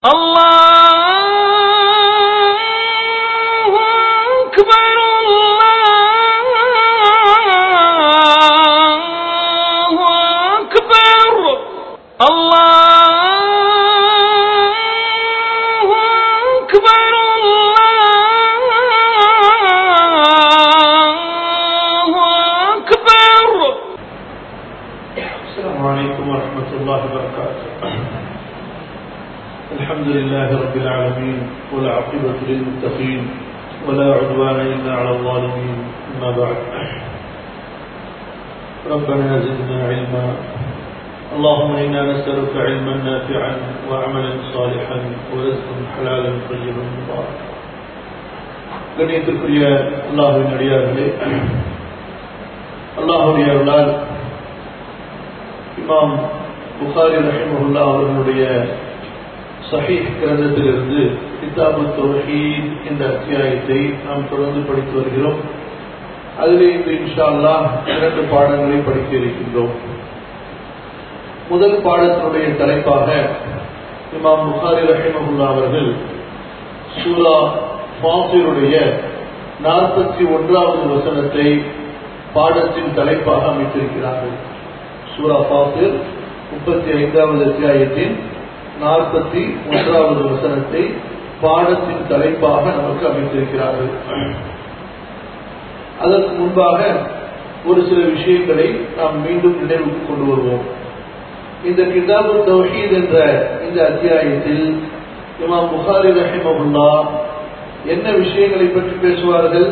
الله أكبر الله أكبر الله أكبر الله أكبر السلام عليكم ورحمة الله وبركاته الحمد لله رب العالمين والعاقبة للمتقين ولا عدوان إلا على الظالمين أما بعد ربنا زدنا علما اللهم إنا نسألك علما نافعا وعملا صالحا ورزقا حلالا طيبا مباركا கண்ணியத்திற்குரிய அல்லாஹுவின் அடியார்களே அல்லாஹுடைய அருளால் இமாம் புகாரி ரஹிமஹுல்லா அவர்களுடைய சஹீஹ் கிரந்தத்திலிருந்து கிதாபு தௌஹீத் என்ற அத்தியாயத்தை நாம் தொடர்ந்து படித்து வருகிறோம் அதிலே இன்று இன்ஷா அல்லாஹ் இரண்டு பாடங்களை படிக்க இருக்கின்றோம் முதல் பாடத்தினுடைய தலைப்பாக இமாம் புகாரி ரஹிமஹுல்லா அவர்கள் சூரா ஃபாசிருடைய நாற்பத்தி ஒன்றாவது வசனத்தை பாடத்தின் தலைப்பாக அமைத்திருக்கிறார்கள் சூரா ஃபாசிர் முப்பத்தி ஐந்தாவது அத்தியாயத்தின் நாற்பத்தி ஒன்றாவது வசனத்தை பாடத்தின் தலைப்பாக நமக்கு அமைத்திருக்கிறார்கள் அதற்கு முன்பாக ஒரு சில விஷயங்களை நாம் மீண்டும் நினைவுக்கு கொண்டு வருவோம் இந்த கிதாபு தௌஹீத் என்ற இந்த அத்தியாயத்தில் இமாம் புகாரி ரஹிமகுல்லா என்ன விஷயங்களை பற்றி பேசுவார்கள்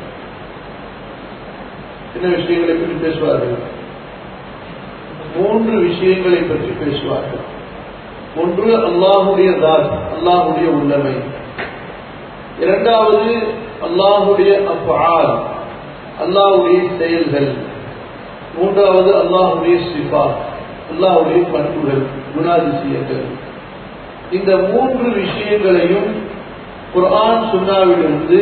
என்ன விஷயங்களை பற்றி பேசுவார்கள் மூன்று விஷயங்களை பற்றி பேசுவார்கள் ஒன்று அல்லாஹுடைய தாத் அல்லாஹுடைய உள்ளமை இரண்டாவது அல்லாஹுடைய அப்பால் அல்லாஹுடைய செயல்கள் மூன்றாவது அல்லாஹுடைய சிபா அல்லாஹுடைய பண்புகள் குணாதிசயங்கள் இந்த மூன்று விஷயங்களையும் குர்ஆன் சுன்னாவிலிருந்து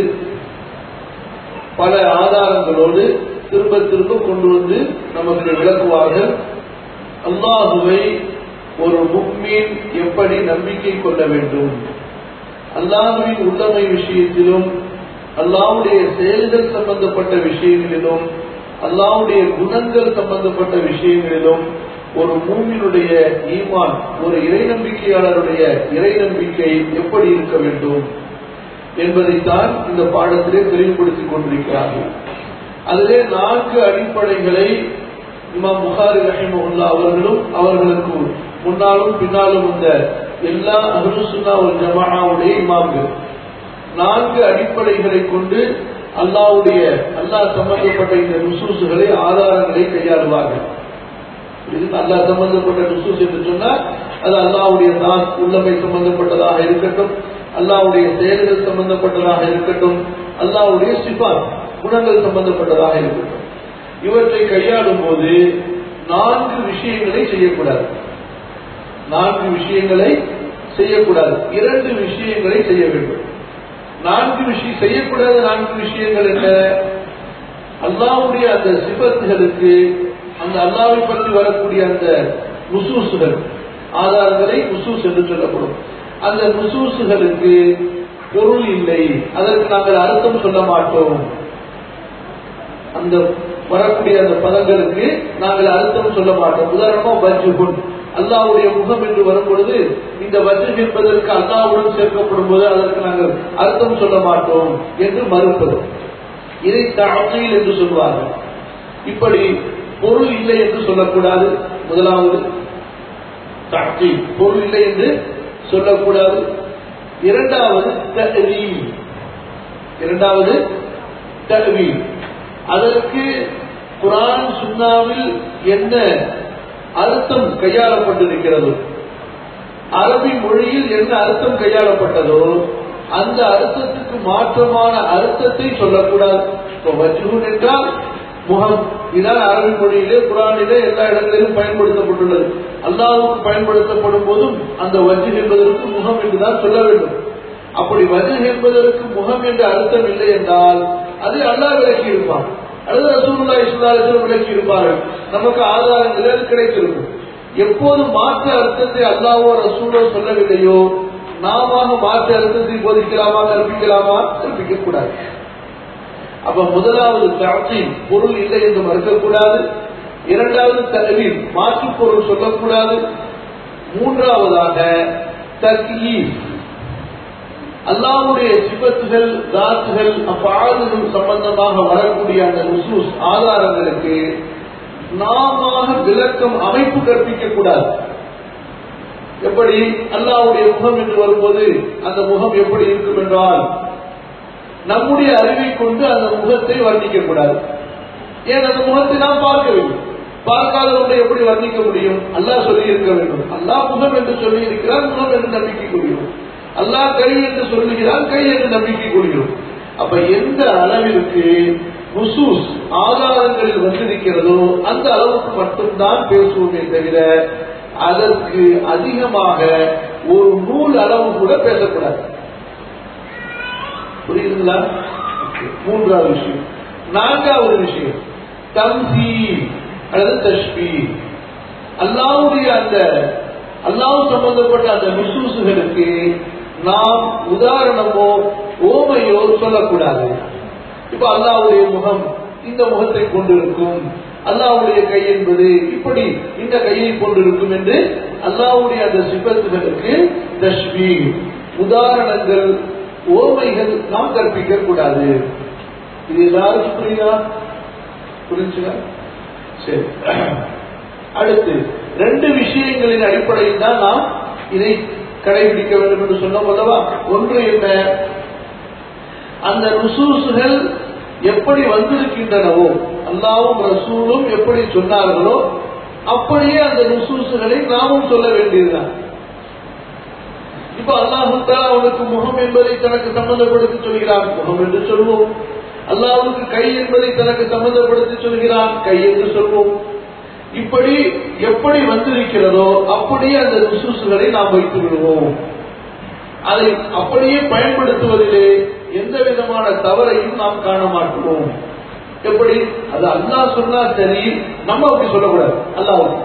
பல ஆதாரங்களோடு திரும்ப திரும்ப கொண்டு வந்து நமக்கு விளக்குவார்கள் அல்லாஹுவை ஒரு முக்மீன் எப்படி நம்பிக்கை கொள்ள வேண்டும் அல்லாஹுவின் உள்ளமை விஷயத்திலும் அல்லாஹுடைய செயல்கள் சம்பந்தப்பட்ட விஷயங்களிலும் அல்லாஹுடைய குணங்கள் சம்பந்தப்பட்ட விஷயங்களிலும் ஒரு மூமினுடைய ஈமான் ஒரு இறை நம்பிக்கையாளருடைய இறை நம்பிக்கை எப்படி இருக்க வேண்டும் என்பதைத்தான் இந்த பாடத்திலே தெளிவுபடுத்திக் கொண்டிருக்கிறார்கள் அதிலே நான்கு அடிப்படைகளை இமாம் புகாரி ரஹிமஹுல்லா அவர்களும் அவர்களுக்கு முன்னாலும் பின்னாலும் இந்த எல்லா அஹ்லுசுன்னா ஒரு ஜமாவுடைய இமாம்கள் நான்கு அடிப்படைகளை கொண்டு அல்லாவுடைய அல்லாஹ் சம்பந்தப்பட்ட இந்த நுசூசுகளை ஆதாரங்களை கையாளுவார்கள் இதுக்கு அல்லாஹ் சம்பந்தப்பட்ட நுசூஸ் என்று சொன்னால் அது அல்லாவுடைய தான் உள்ளமை சம்பந்தப்பட்டதாக இருக்கட்டும் அல்லாவுடைய செயல்கள் சம்பந்தப்பட்டதாக இருக்கட்டும் அல்லாவுடைய சிபான் குணங்கள் சம்பந்தப்பட்டதாக இருக்கட்டும் இவற்றை கையாளும் போது நான்கு விஷயங்களை செய்யக்கூடாது நான்கு விஷயங்களை செய்யக்கூடாது இரண்டு விஷயங்களை செய்ய வேண்டும் நான்கு விஷயம் செய்யக்கூடாத நான்கு விஷயங்கள் என்ன அல்லாவுடைய அந்த சிபத்துகளுக்கு அந்த அல்லாவை பற்றி வரக்கூடிய அந்த நுசூசுகள் ஆதாரங்களை நுசூஸ் என்று சொல்லப்படும் அந்த நுசூசுகளுக்கு பொருள் இல்லை அதற்கு நாங்கள் அர்த்தம் சொல்ல மாட்டோம் அந்த வரக்கூடிய அந்த பதங்களுக்கு நாங்கள் அர்த்தம் சொல்ல மாட்டோம் உதாரணமா வஜ்ஜுகுன் அல்லாவுடைய முகம் என்று வரும் பொழுது இந்த வஜ்ஜு என்பதற்கு அல்லாவுடன் சேர்க்கப்படும் போது அதற்கு நாங்கள் அர்த்தம் சொல்ல மாட்டோம் என்று மறுப்பது இதை தகையில் என்று சொல்வார்கள் இப்படி பொருள் இல்லை என்று சொல்லக்கூடாது முதலாவது தகை பொருள் இல்லை என்று சொல்லக்கூடாது இரண்டாவது தகவீல் இரண்டாவது தகவீல் அதற்கு குரான் சுன்னாவில் என்ன அர்த்தம் கையாளப்பட்டிருக்கிறதோ அரபி மொழியில் என்ன அர்த்தம் கையாளப்பட்டதோ அந்த அர்த்தத்துக்கு மாற்றமான அர்த்தத்தை சொல்லக்கூடாது இப்போ வஜ்ஹூன் என்றால் முகம் இதான் அரபி மொழியிலே குரானிலே எல்லா இடங்களிலும் பயன்படுத்தப்பட்டுள்ளது அல்லாவுக்கு பயன்படுத்தப்படும் போதும் அந்த வஜ்ஹ் என்பதற்கு முகம் என்றுதான் சொல்ல வேண்டும் அப்படி வஜ்ஹ் என்பதற்கு முகம் என்ற அர்த்தம் இல்லை என்றால் அதை அல்லாஹ் விளக்கி இருப்பான் அல்லது ரசூலுல்லா இஸ்லாத்தில் விளக்கி இருப்பார்கள் நமக்கு ஆதாரங்கள் அது கிடைத்திருக்கும் எப்போது மாற்று அர்த்தத்தை அல்லாவோ ரசூலோ சொல்லவில்லையோ நாம மாற்று அர்த்தத்தை போதிக்கலாமா கற்பிக்கலாமா கற்பிக்க கூடாது அப்ப முதலாவது தரத்தில் பொருள் இல்லை என்று மறுக்கக்கூடாது இரண்டாவது தகவல் மாற்று பொருள் சொல்லக்கூடாது மூன்றாவதாக தக்கீஸ் அல்லாவுடைய சிபத்துகள் தாத்துகள் அப்பாதுகள் சம்பந்தமாக வரக்கூடிய அந்த நுசூஸ் ஆதாரங்களுக்கு நாம விளக்கம் அமைப்பு கற்பிக்க கூடாது எப்படி அல்லாவுடைய முகம் என்று வரும்போது அந்த முகம் எப்படி இருக்கும் என்றால் நம்முடைய அறிவை கொண்டு அந்த முகத்தை வர்ணிக்க கூடாது ஏன் அந்த முகத்தை நாம் பார்க்க வேண்டும் பார்க்காதவர்களை எப்படி வர்ணிக்க முடியும் அல்லாஹ் சொல்லி இருக்க வேண்டும் அல்லாஹ் முகம் என்று சொல்லி இருக்கிறார் முகம் என்று நம்பிக்கை கொள்கிறோம் அல்லாஹ் கை என்று சொல்லுகிறான் கை என்று நம்பிக்கை கொள்கிறோம் அப்ப எந்த அளவிற்கு நுசூஸ் ஆதாரங்களில் வந்திருக்கிறதோ அந்த அளவுக்கு மட்டும்தான் பேசுவோமே தவிர அதற்கு அதிகமாக ஒரு நூல் அளவு கூட பேசக்கூடாது புரியுதுங்களா மூன்றாவது விஷயம் நான்காவது விஷயம் தம்சி அல்லது தஷ்பி அல்லாவுடைய அந்த அல்லாஹ் சம்பந்தப்பட்ட அந்த நுசூசுகளுக்கு நாம் உதாரணமோ ஓமையோ சொல்லக்கூடாது இப்ப அல்லாவுடைய முகம் இந்த முகத்தை கொண்டிருக்கும் அல்லாவுடைய கை என்பது இப்படி இந்த கையை கொண்டிருக்கும் என்று அல்லாவுடைய அந்த சிபத்துகளுக்கு தஷ்மி உதாரணங்கள் ஓமைகள் நாம் கற்பிக்க கூடாது இது எல்லாருக்கும் புரியுதா புரிஞ்சுங்க சரி அடுத்து ரெண்டு விஷயங்களின் அடிப்படையில் தான் நாம் இதை கடைபிடிக்க வேண்டும் என்று சொன்னோம் அல்லவா ஒன்று என்ன அந்த ருசூசுகள் எப்படி வந்திருக்கின்றனவோ அல்லாவும் ரசூலும் எப்படி சொன்னார்களோ அப்படியே அந்த ருசூசுகளை நாமும் சொல்ல வேண்டியதுதான் இப்ப அல்லாஹுத்தா அவனுக்கு முகம் என்பதை தனக்கு சம்பந்தப்படுத்தி சொல்கிறான் முகம் என்று சொல்வோம் அல்லாவுக்கு கை என்பதை தனக்கு சம்பந்தப்படுத்தி சொல்கிறான் கை என்று சொல்வோம் இப்படி எப்படி வந்திருக்கிறதோ அப்படியே அந்த ருசூசுகளை நாம் வைத்து விடுவோம் அதை அப்படியே பயன்படுத்துவதிலே எந்த விதமான தவறையும் நாம் காண மாட்டோம் எப்படி அது அல்லாஹ் சொன்னா சரி நம்ம அப்படி சொல்லக்கூடாது அல்லாவுக்கு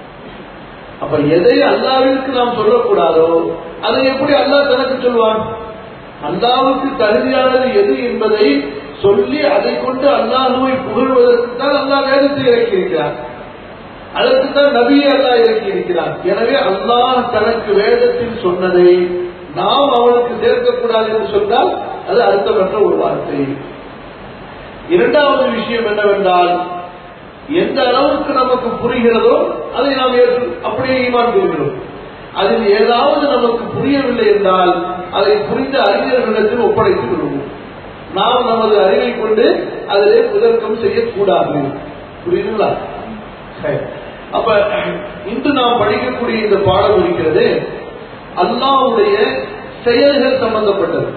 அப்ப எதை அல்லாவிற்கு நாம் சொல்லக்கூடாதோ அதை எப்படி அல்லாஹ் தனக்கு சொல்வான் அல்லாவுக்கு தகுதியானது எது என்பதை சொல்லி அதை கொண்டு அல்லாஹுவை புகழ்வதற்கு தான் அல்லாஹ் வேதத்தை இறக்கி இருக்கிறார் அதற்கு தான் நபியை அல்லாஹ் இறக்கி இருக்கிறார் எனவே அல்லாஹ் தனக்கு வேதத்தில் சொன்னதை நாம் அவனுக்கு சேர்க்கக்கூடாது என்று சொன்னால் அது அர்த்தமற்ற ஒரு வார்த்தை இரண்டாவது விஷயம் என்னவென்றால் எந்த அளவுக்கு நமக்கு புரிகிறதோ அதை நாம் ஏற்று அப்படியே ஈமான் கொள்கிறோம் அதில் ஏதாவது நமக்கு புரியவில்லை என்றால் அதை புரிந்த அறிஞர்களிடத்தில் ஒப்படைத்து விடுவோம் நாம் நமது அறிவை கொண்டு அதிலே புதர்க்கம் செய்யக்கூடாது புரியுதுங்களா சரி. அப்ப இன்று நாம் படிக்கக்கூடிய இந்த பாடம் இருக்கிறது அல்லாவுடைய செயல்கள் சம்பந்தப்பட்டது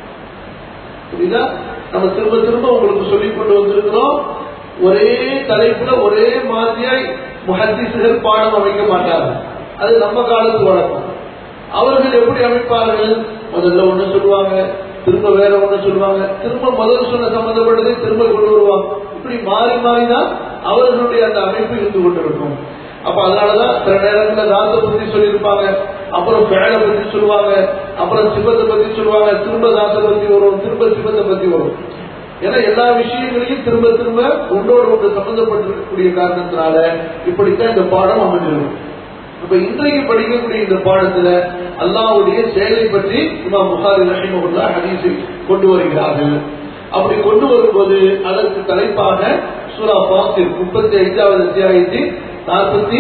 புரியுதா நம்ம திரும்ப திரும்ப உங்களுக்கு சொல்லிக் கொண்டு வந்திருக்கிறோம் ஒரே தலைப்புல ஒரே மாதிரியாய் முஹத்திசுகள் பாடம் அமைக்க மாட்டார்கள் அது நம்ம காலத்து வழக்கம் அவர்கள் எப்படி அமைப்பார்கள் முதல்ல ஒண்ணு சொல்லுவாங்க திரும்ப வேற ஒண்ணு சொல்லுவாங்க திரும்ப முதல் சொன்ன சம்பந்தப்பட்டதை திரும்ப கொண்டு வருவாங்க இப்படி மாறி மாறி தான் அவர்களுடைய அந்த அமைப்பு இருந்து கொண்டிருக்கும் அப்ப அதனாலதான் சில நேரத்துல தாத்தை பத்தி சொல்லியிருப்பாங்க அப்புறம் பேலை பத்தி சொல்லுவாங்க அப்புறம் சிவத்தை பத்தி சொல்லுவாங்க திரும்ப தாத்தை பத்தி வரும் திரும்ப சிவத்தை பத்தி வரும் ஏன்னா எல்லா விஷயங்களையும் திரும்ப திரும்ப ஒன்றோடு ஒன்று சம்பந்தப்பட்டிருக்கக்கூடிய காரணத்தினால இப்படித்தான் இந்த பாடம் அமைஞ்சிருக்கும் இப்ப இன்றைக்கு படிக்கக்கூடிய இந்த பாடத்துல அல்லாவுடைய செயலை பற்றி இமாம் புகாரி ரஹிமகுல்லா ஹதீஸை கொண்டு வருகிறார்கள் அப்படி கொண்டு வரும்போது அதற்கு தலைப்பாக சூரா பாசிர் முப்பத்தி ஐந்தாவது அத்தியாயத்தில் நாற்பத்தி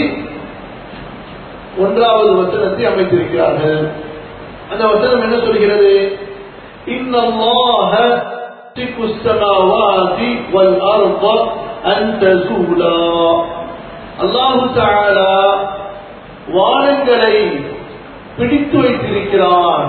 ஒன்றாவது வசனத்தை அமைத்திருக்கிறார்கள் அந்த வசனம் என்ன சொல்கிறது இன்னல்லாஹ يمسك السماوات والأرض أن تزولا الله تعالى வானங்களை பிடித்து வைத்திருக்கிறான்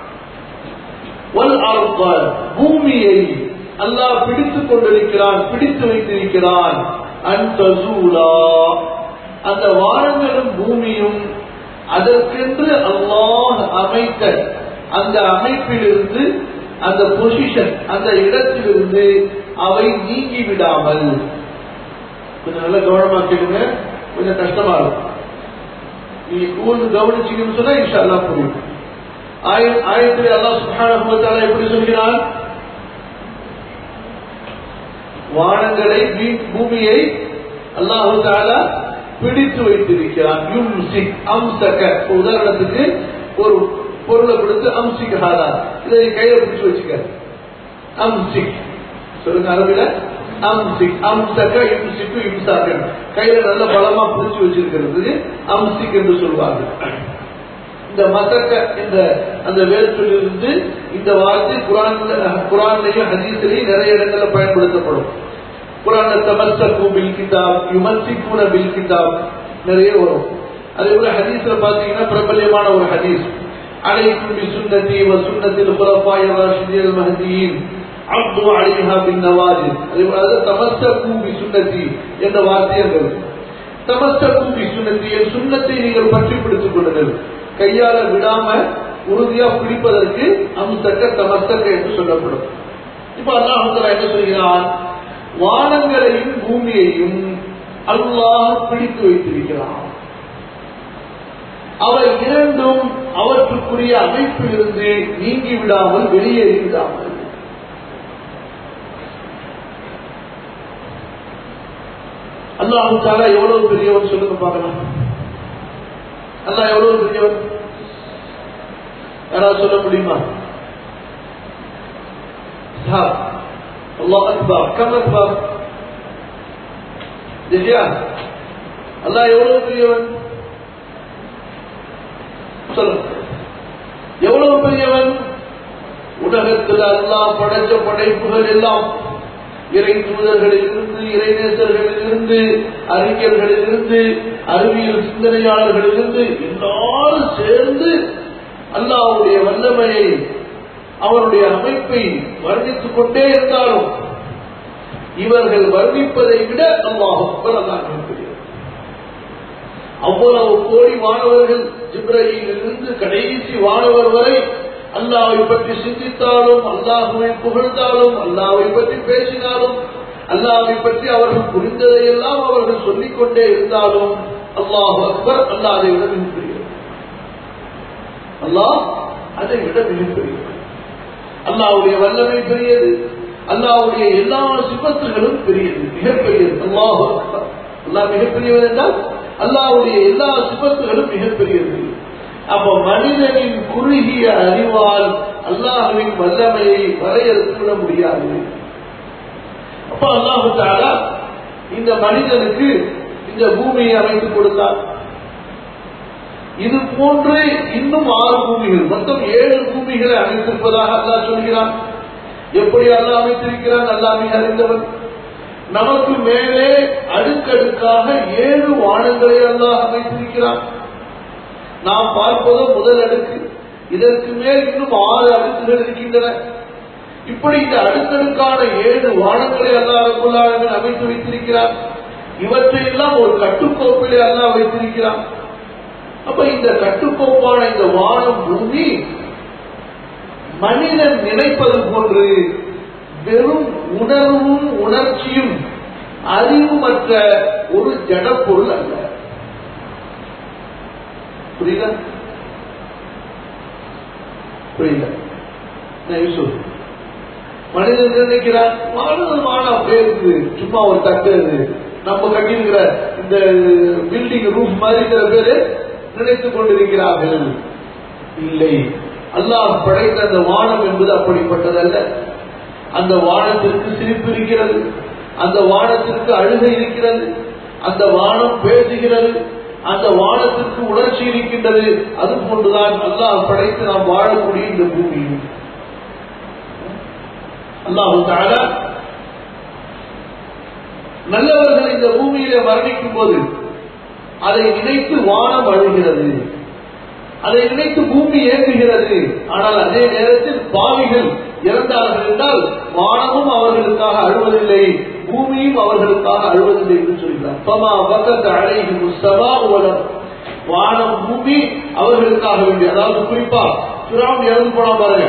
வல் அர்த பூமியை அல்லாஹ் பிடித்துக் கொண்டிருக்கிறான் பிடித்து வைத்திருக்கிறான் அன்தசூலா அந்த வானங்களும் பூமியும் அதற்கென்று அல்லாஹ் அமைத்த அந்த அமைப்பிலிருந்து அந்த பொசிஷன் அந்த இடத்திலிருந்து அவை நீங்கி விடாமல் கொஞ்சம் நல்லா கவனமா கேளுங்க கொஞ்சம் கஷ்டமா இருக்கும் நீங்க கூர்ந்து கவனிச்சீங்கன்னு சொன்னா இன்ஷா அல்லாஹ் புரியும் ஆய- ஆயத்திலே அல்லாஹ் சுப்ஹானஹு வ தஆலா எப்படி சொல்கிறான் வானங்களை வீ- பூமியை அல்லாஹு தாலா பிடித்து வைத்திருக்கிறான் யும்சிக் அம்சக இப்ப உதாரணத்துக்கு ஒரு பொருளை கொடுத்து அம்சிக் ஹாதா இதை நீ கையில பிடிச்சு வச்சுக்க அம்சிக் சொல்லுங்க அரபில அம்சிக் அம்சக இம்சிக்கு இம்சாக்கன் கையில நல்ல பலமா பிடிச்சு வச்சிருக்கிறது அம்சிக் என்று சொல்வார்கள் இந்த மசக்க என்ற அந்த வேர்ச்சொல்லிருந்து இந்த வார்த்தை குரான்ல குரான்லயும் ஹதீஸ்லயும் நிறைய இடங்கள்ல பயன்படுத்தப்படும் குரான்ல தமஸ்தகு பில் கிதாப் யுமஸ்ஸிகுன பில் கிதாப் நிறைய வரும் அதே போல ஹதீஸ்ல பாத்தீங்கன்னா பிரபல்யமான ஒரு ஹதீஸ் அலைக்கும் பி சுன்னதி வ சுன்னத்தில் குலஃபாய் ராஷிதீன் மஹதியின் அப்து அலைஹா பின் நவாஜித் அதே போல அது தமஸ்தகு பி சுன்னதி என்ற வார்த்தை அங்க இருக்கு தமஸ்தகு பி சுன்னதி என் சுன்னத்தை நீங்கள் பற்றி பிடித்துக் கொள்ளுங்கள் கையால விடாம உறுதியா பிடிப்பதற்கு அம்சக்க தமஸ்தக்க என்று சொல்லப்படும் இப்ப அல்லாஹ் என்ன சொல்கிறான் வானங்களையும் பூமியையும் அல்லாஹ் பிடித்து வைத்திருக்கிறான் அவை இரண்டும் அவற்றுக்குரிய அமைப்பிலிருந்து நீங்கி விடாமல் வெளியேறி விடாமல் அல்லாஹு தாலா எவ்வளவு பெரியவன் சொல்லுங்க பார்க்கலாம் அல்லாஹ் எவ்வளவு பெரியவன் யாராவது சொல்ல முடியுமா சார் அல்லாஹ் அக்பர் கம் அக்பர் திவ்யா அல்லாஹ் எவ்வளவு பெரியவன் சொல்லுங்க எவ்வளவு பெரியவன் உலகத்தில் அல்லாஹ் படைச்ச படைப்புகள் எல்லாம் இறை தூதர்களில் இருந்து இறைநேசர்களில் இருந்து அறிஞர்களில் இருந்து அறிவியல் சிந்தனையாளர்களில் இருந்து எல்லாரும் சேர்ந்து அல்லாஹ்வுடைய வல்லமையை அவருடைய அமைப்பை வர்ணித்துக் கொண்டே இருந்தாலும் இவர்கள் வர்ணிப்பதை விட அல்லாஹ் அக்பர் அல்லாஹ் மிகப்பெரியவர் அவ்வளவு கோடி மாணவர்கள் ஜிப்ரயிலிருந்து கடைசி வானவர் வரை அல்லாவை பற்றி சிந்தித்தாலும் அல்லாஹுவை புகழ்ந்தாலும் அல்லாவை பற்றி பேசினாலும் அல்லாவை பற்றி அவர்கள் புரிந்ததையெல்லாம் அவர்கள் சொல்லிக் கொண்டே இருந்தாலும் அல்லாஹ் அக்பர் அல்லாஹ் அதை விட மிகப்பெரியவர் அல்லாஹ் அதை விட மிகப்பெரியவர் அல்லாவுடைய வல்லமை பெரியது அல்லாவுடைய எல்லா சிபத்துகளும் பெரியது மிகப்பெரியது அல்லாஹ் அக்பர் அல்லாஹ் மிகப்பெரியவர் என்றால் அல்லாவுடைய எல்லா சிபத்துகளும் மிகப்பெரியது அப்ப மனிதனின் குறுகிய அறிவால் அல்லாஹுவின் வல்லமையை வரையறுத்துவிட முடியாது அப்ப அல்லாஹு தாலா இந்த மனிதனுக்கு இந்த பூமியை அமைத்து கொடுத்தார் இது போன்று இன்னும் ஆறு பூமிகள் மொத்தம் ஏழு பூமிகளை அமைத்திருப்பதாக அல்லாஹ் சொல்கிறான் எப்படி அல்லாஹ் அமைத்திருக்கிறான் அல்லாஹ் மிக அறிந்தவன் நமக்கு மேலே அடுக்கடுக்காக ஏழு வானங்களை அல்லாஹ் அமைத்திருக்கிறான் நாம் பார்ப்பதோ முதல் அடுக்கு இதற்கு மேல் இன்னும் ஆறு அடுக்குகள் இருக்கின்றன இப்படி இந்த அடுக்கடுக்கான ஏழு வானங்களை அல்லாஹ் அமைத்து வைத்திருக்கிறார் இவற்றையெல்லாம் ஒரு கட்டுக்கோப்பிலே அல்லாஹ் வைத்திருக்கிறான் அப்ப இந்த கட்டுக்கோப்பான இந்த வானம் பூமி மனிதன் நினைப்பது போன்று வெறும் உணர்வும் உணர்ச்சியும் அறிவுமற்ற ஒரு ஜடப்பொருள் அல்ல புரியல புரியல நான் யூசுப் மனிதன் நினைக்கிறான் வானம் வானம் அப்படியே இருக்கு சும்மா ஒரு தட்டு அது நம்ம கட்டியிருக்கிற இந்த பில்டிங் ரூஃப் மாதிரி சில பேரு நினைத்துக் கொண்டிருக்கிறார்கள் இல்லை அல்லாஹ் படைத்த அந்த வானம் என்பது அப்படிப்பட்டதல்ல அந்த வானத்திற்கு சிரிப்பு இருக்கிறது அந்த வானத்திற்கு அழுகை இருக்கிறது அந்த வானம் பேசுகிறது அந்த வானத்திற்கு உணர்ச்சி இருக்கின்றது அது போன்றுதான் அல்லாஹ் படைத்து நாம் வாழக்கூடிய இந்த பூமியும் அல்லாஹு தாலா நல்லவர்கள் இந்த பூமியில மரணிக்கும் போது அதை நினைத்து வானம் அழுகிறது அதை நினைத்து பூமி ஏங்குகிறது ஆனால் அதே நேரத்தில் பாவிகள் இறந்தார்கள் என்றால் வானமும் அவர்களுக்காக அழுவதில்லை பூமியும் அவர்களுக்காக அழுவதில்லை என்று சொல்கிறார் பமா பக்கத்து அழைகி முஸ்தவா உலகம் வானம் பூமி அவர்களுக்காக வேண்டிய அதாவது குறிப்பா சுறாவும் இறந்து போனா பாருங்க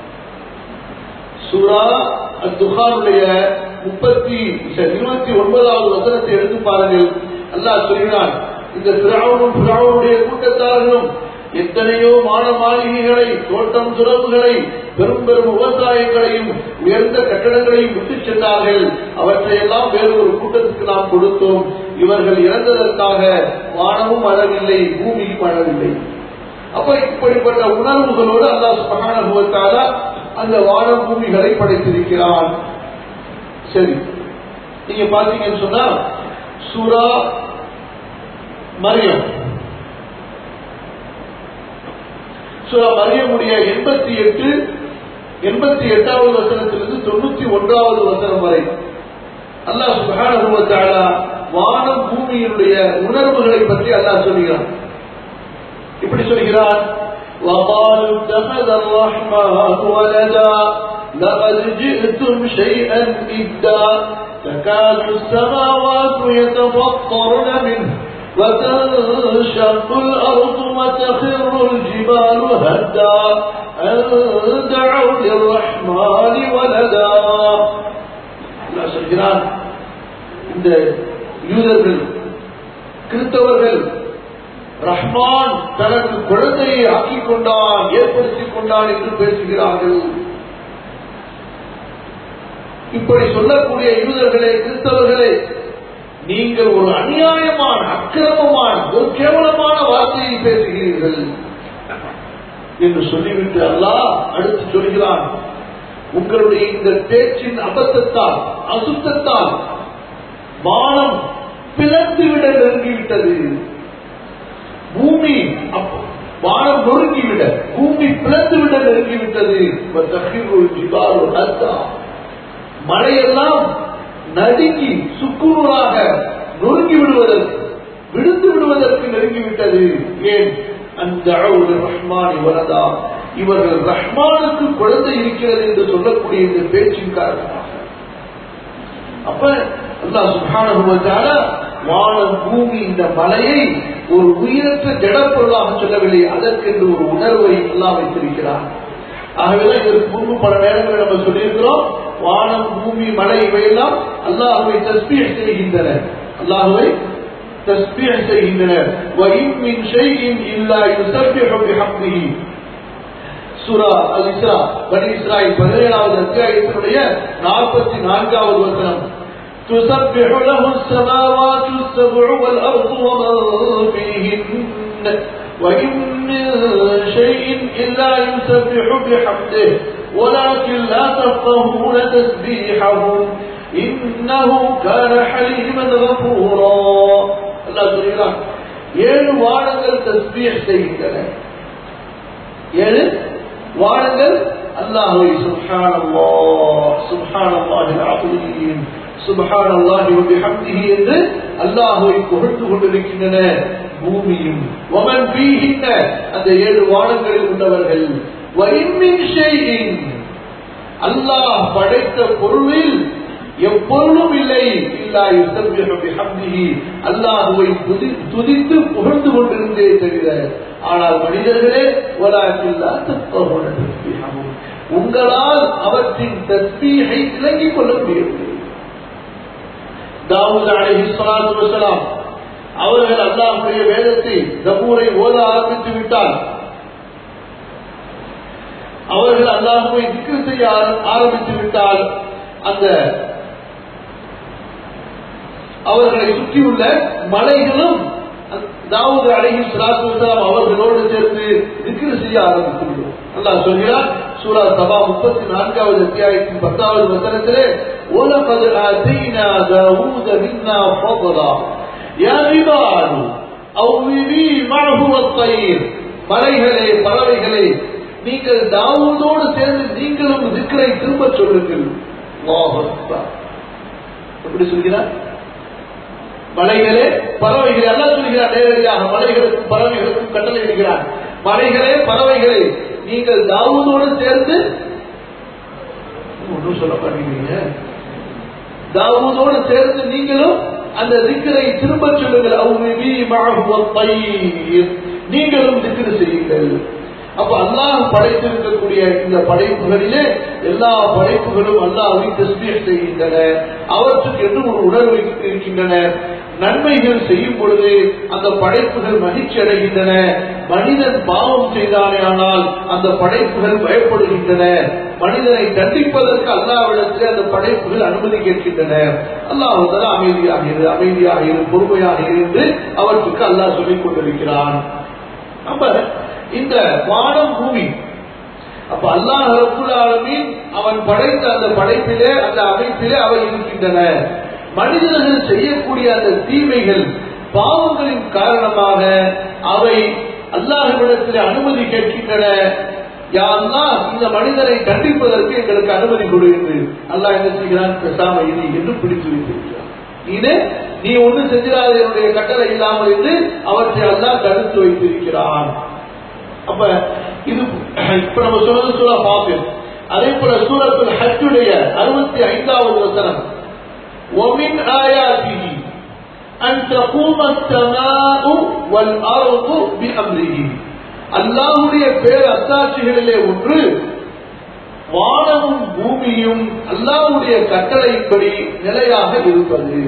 சுரா துஹானுடைய முப்பத்தி இருபத்தி ஒன்பதாவது வசனத்தை எடுத்து பாருங்கள் அல்லாஹ் சொல்கிறான் இந்த பிராவனும் பிராவனுடைய கூட்டத்தார்களும் எத்தனையோ மான மாளிகைகளை தோட்டம் துறவுகளை பெரும் பெரும் விவசாயங்களையும் உயர்ந்த கட்டடங்களையும் விட்டு சென்றார்கள் அவற்றையெல்லாம் வேறு ஒரு கூட்டத்துக்கு நாம் கொடுத்தோம் இவர்கள் இறந்ததற்காக வானமும் அழவில்லை பூமியும் அழவில்லை அப்ப இப்படிப்பட்ட உணர்வுகளோடு அல்லாஹ் சுபஹானஹுவத்தால அந்த வானம் பூமிகளை படைத்திருக்கிறான் சரி நீங்க பாத்தீங்கன்னு சொன்னா சூரா மரியம் சூரா மரியமுடைய எண்பத்தி எட்டு எண்பத்தி எட்டாவது வசனத்திலிருந்து தொண்ணூத்தி ஒன்றாவது வசனம் வரை அல்லாஹ் சுபஹானஹுவத்தால வானம் பூமியினுடைய உணர்வுகளை பற்றி அல்லாஹ் சொல்கிறான் இப்படி சொல்கிறான் وقالوا اتخذ الرحمن ولدا لقد جئتم شيئا إدا تكاد السماوات يتفطرن منه وتنشق الأرض وتخر الجبال هدا أن دعوا للرحمن ولدا لا சொல்கிறான் இந்த யூதர்கள் கிறிஸ்தவர்கள் ரஹ்மான் தனக்கு குழந்தையை ஆக்கிக் கொண்டான் ஏற்படுத்திக் கொண்டான் என்று பேசுகிறார்கள் இப்படி சொல்லக்கூடிய யூதர்களே கிறிஸ்தவர்களே நீங்கள் ஒரு அநியாயமான அக்கிரமமான ஒரு கேவலமான வார்த்தையை பேசுகிறீர்கள் என்று சொல்லிவிட்டு அல்லாஹ் அடுத்து சொல்கிறான் உங்களுடைய இந்த பேச்சின் அபத்தத்தால் அசுத்தத்தால் வானம் பிளந்துவிட நெருங்கிவிட்டது பூமி அப்ப- வானம் நொறுங்கிவிட பூமி பிளந்துவிட நெருங்கிவிட்டது வத்தஹிருல் ஜிபாலு ஹத்தா. மழையெல்லாம் நடுங்கி சுக்குநூறாக நொறுங்கி விடுவதற்கு விழுந்து விடுவதற்கு நெருங்கிவிட்டது ஏன் அந்த ரஹ்மான் வரதா இவர்கள் ரஹ்மானுக்கு குழந்தை இருக்கிறது என்று சொல்லக்கூடிய இந்த பேச்சின் காரணமாக அப்ப அல்லாஹ் சுப்ஹானஹு வ தஆலா வானம் பூமி இந்த மலையை ஒரு உயிரற்ற ஜடப்பொருளாக சொல்லவில்லை அதற்கென்று ஒரு உணர்வை அல்லாஹ் வைத்திருக்கிறார் ஆகவேதான் இதற்கு முன்பு பல நேரங்களில் நம்ம சொல்லியிருக்கிறோம் வானம் பூமி மலை இவையெல்லாம் அல்லாஹுவை தஸ்பீஹ் செய்கின்றன அல்லாஹுவை தஸ்பீஹ் செய்கின்றன وَإِن مِّن شَيْءٍ إِلَّا يُسَبِّحُ بِحَمْدِهِ சூரா அல் இஸ்ரா பனி இஸ்ராயில் பதினேழாவது அத்தியாயத்தினுடைய நாற்பத்தி நான்காவது வசனம் تسبح له السماوات السبع والأرض ومن فيهن وإن من شيء إلا يسبح بحمده ولكن لا تفقهون تسبيحهم إنه كان حليما غفورا الله சொல்கிறான் ஏழு வானங்கள் தஸ்பீஹ் செய்கின்றன ஏழு வாருங்கள் அல்லாஹுவை சுப்ஹானல்லாஹ் சுப்ஹானல்லாஹில் அஸீம் சுப்ஹானல்லாஹி வ பிஹம்திஹி என்று அல்லாஹ்வை புகழ்ந்து கொண்டிருக்கின்றன பூமியும் வமன் ஃபீஹின்ன அந்த ஏழு வானங்களில் உள்ளவர்கள் வ இன் மின் ஷைஇன் அல்லாஹ் படைத்த பொருளில் எப்பொருளும் இல்லை இல்லா யுசப்பிஹு பிஹம்திஹி அல்லாஹ்வை துதி- துதித்து புகழ்ந்து கொண்டிருந்தே தவிர ஆனால் மனிதர்களே வலாக்கில்லா தஸ்பஹுன தஸ்பீஹஹும் உங்களால் அவற்றின் தஸ்பீஹை விளங்கிக் கொள்ள முடியவில்லை தாவூத் அலைஹி ஸலாத்து வஸலாம் அவர்கள் அல்லாஹ்வுடைய வேதத்தை ஜபூரை ஓத ஆரம்பித்து விட்டால் அவர்கள் அல்லாஹுவை திக்ரு செய்ய ஆர- ஆரம்பித்து விட்டால் அந்த அவர்களை சுற்றியுள்ள மலைகளும் தாவூது அலைஹி ஸலாத்து வஸலாம் அவர்களோடு சேர்ந்து திக்ரு செய்ய ஆரம்பித்து விடும் அல்லாஹ் சொல்கிறார் சூரா சபா முப்பத்தி நான்காவது அத்தியாயத்தின் பத்தாவது வசனத்திலே وَلَقَدْ آتَيْنَا دَاوُودَ مِنَّا فَضْلًا يَا عِبَادُ أَوِّبِي مَعْهُ وَالطَّيْرِ மலைகளே பறவைகளே நீங்கள் தாவூதோடு சேர்ந்து நீங்களும் திக்ரை திரும்பச் சொல்லுங்கள் அல்லாஹ் அக்பர். எப்படி சொல்கிறார் மலைகளே பறவைகளே எல்லாம் சொல்கிறார் நேரடியாக மலைகளுக்கும் பறவைகளுக்கும் கட்டளை இடுகிறார் மலைகளே பறவைகளே நீங்கள் தாவூதோடு சேர்ந்து ஒன்றும் சொல்ல மாட்டேங்கிறீங்க தாவூதோடு சேர்ந்து நீங்களும் அந்த திக்கரை திரும்ப சொல்லுங்கள் அவ்விபி மஅஹு வத்தைர். நீங்களும் திக்ரு செய்யுங்கள் அப்ப அல்லாஹ் படைத்திருக்கக்கூடிய இந்த படைப்புகளிலே எல்லா படைப்புகளும் அல்லாஹ்வை தஸ்பீஹ் செய்கின்றன அவற்றுக்கு என்று ஒரு உணர்வு இருக்கின்றன நன்மைகள் செய்யும் பொழுது அந்த படைப்புகள் மகிழ்ச்சி அடைகின்றன மனிதன் பாவம் செய்தானே ஆனால் அந்த படைப்புகள் பயப்படுகின்றன மனிதனை தண்டிப்பதற்கு அல்லாவிடத்தில் அந்த படைப்புகள் அனுமதி கேட்கின்றன அல்லாஹ் அமைதியாக இரு அமைதியாக இரு பொறுமையாக இருந்து அவற்றுக்கு அல்லாஹ் சொல்லிக் கொண்டிருக்கிறான் அப்ப இந்த வானம் பூமி அப்ப அல்லாஹ் ரப்புல் ஆலமீன் அவன் படைத்த அந்த படைப்பிலே அந்த அமைப்பிலே அவை இருக்கின்றன மனிதர்கள் செய்யக்கூடிய அந்த தீமைகள் பாவங்களின் காரணமாக அவை அல்லாஹ்விடத்தில் அனுமதி கேட்கின்றன யாரெல்லாம் இந்த மனிதனை கண்டிப்பதற்கு எங்களுக்கு அனுமதி கொடு என்று அல்லாஹ் என்ன செய்கிறான் பெசாம இது என்று பிடித்து வைத்திருக்கிறான் இது நீ ஒண்ணு செஞ்சிடாத என்னுடைய கட்டளை இல்லாமல் என்று அவற்றை அல்லாஹ் தடுத்து வைத்திருக்கிறான் அப்ப இது இப்ப நம்ம சொன்னது சூரா பாபில் அதே போல சூரத்துல் ஹஜ்ஜுடைய அறுபத்தி ஐந்தாவது வசனம் ومن آياته أن تقوم السماء والأرض بأمره அல்லாஹுடைய பேர் அத்தாட்சிகளிலே ஒன்று வானமும் பூமியும் அல்லாஹுடைய கட்டளைப்படி நிலையாக இருப்பது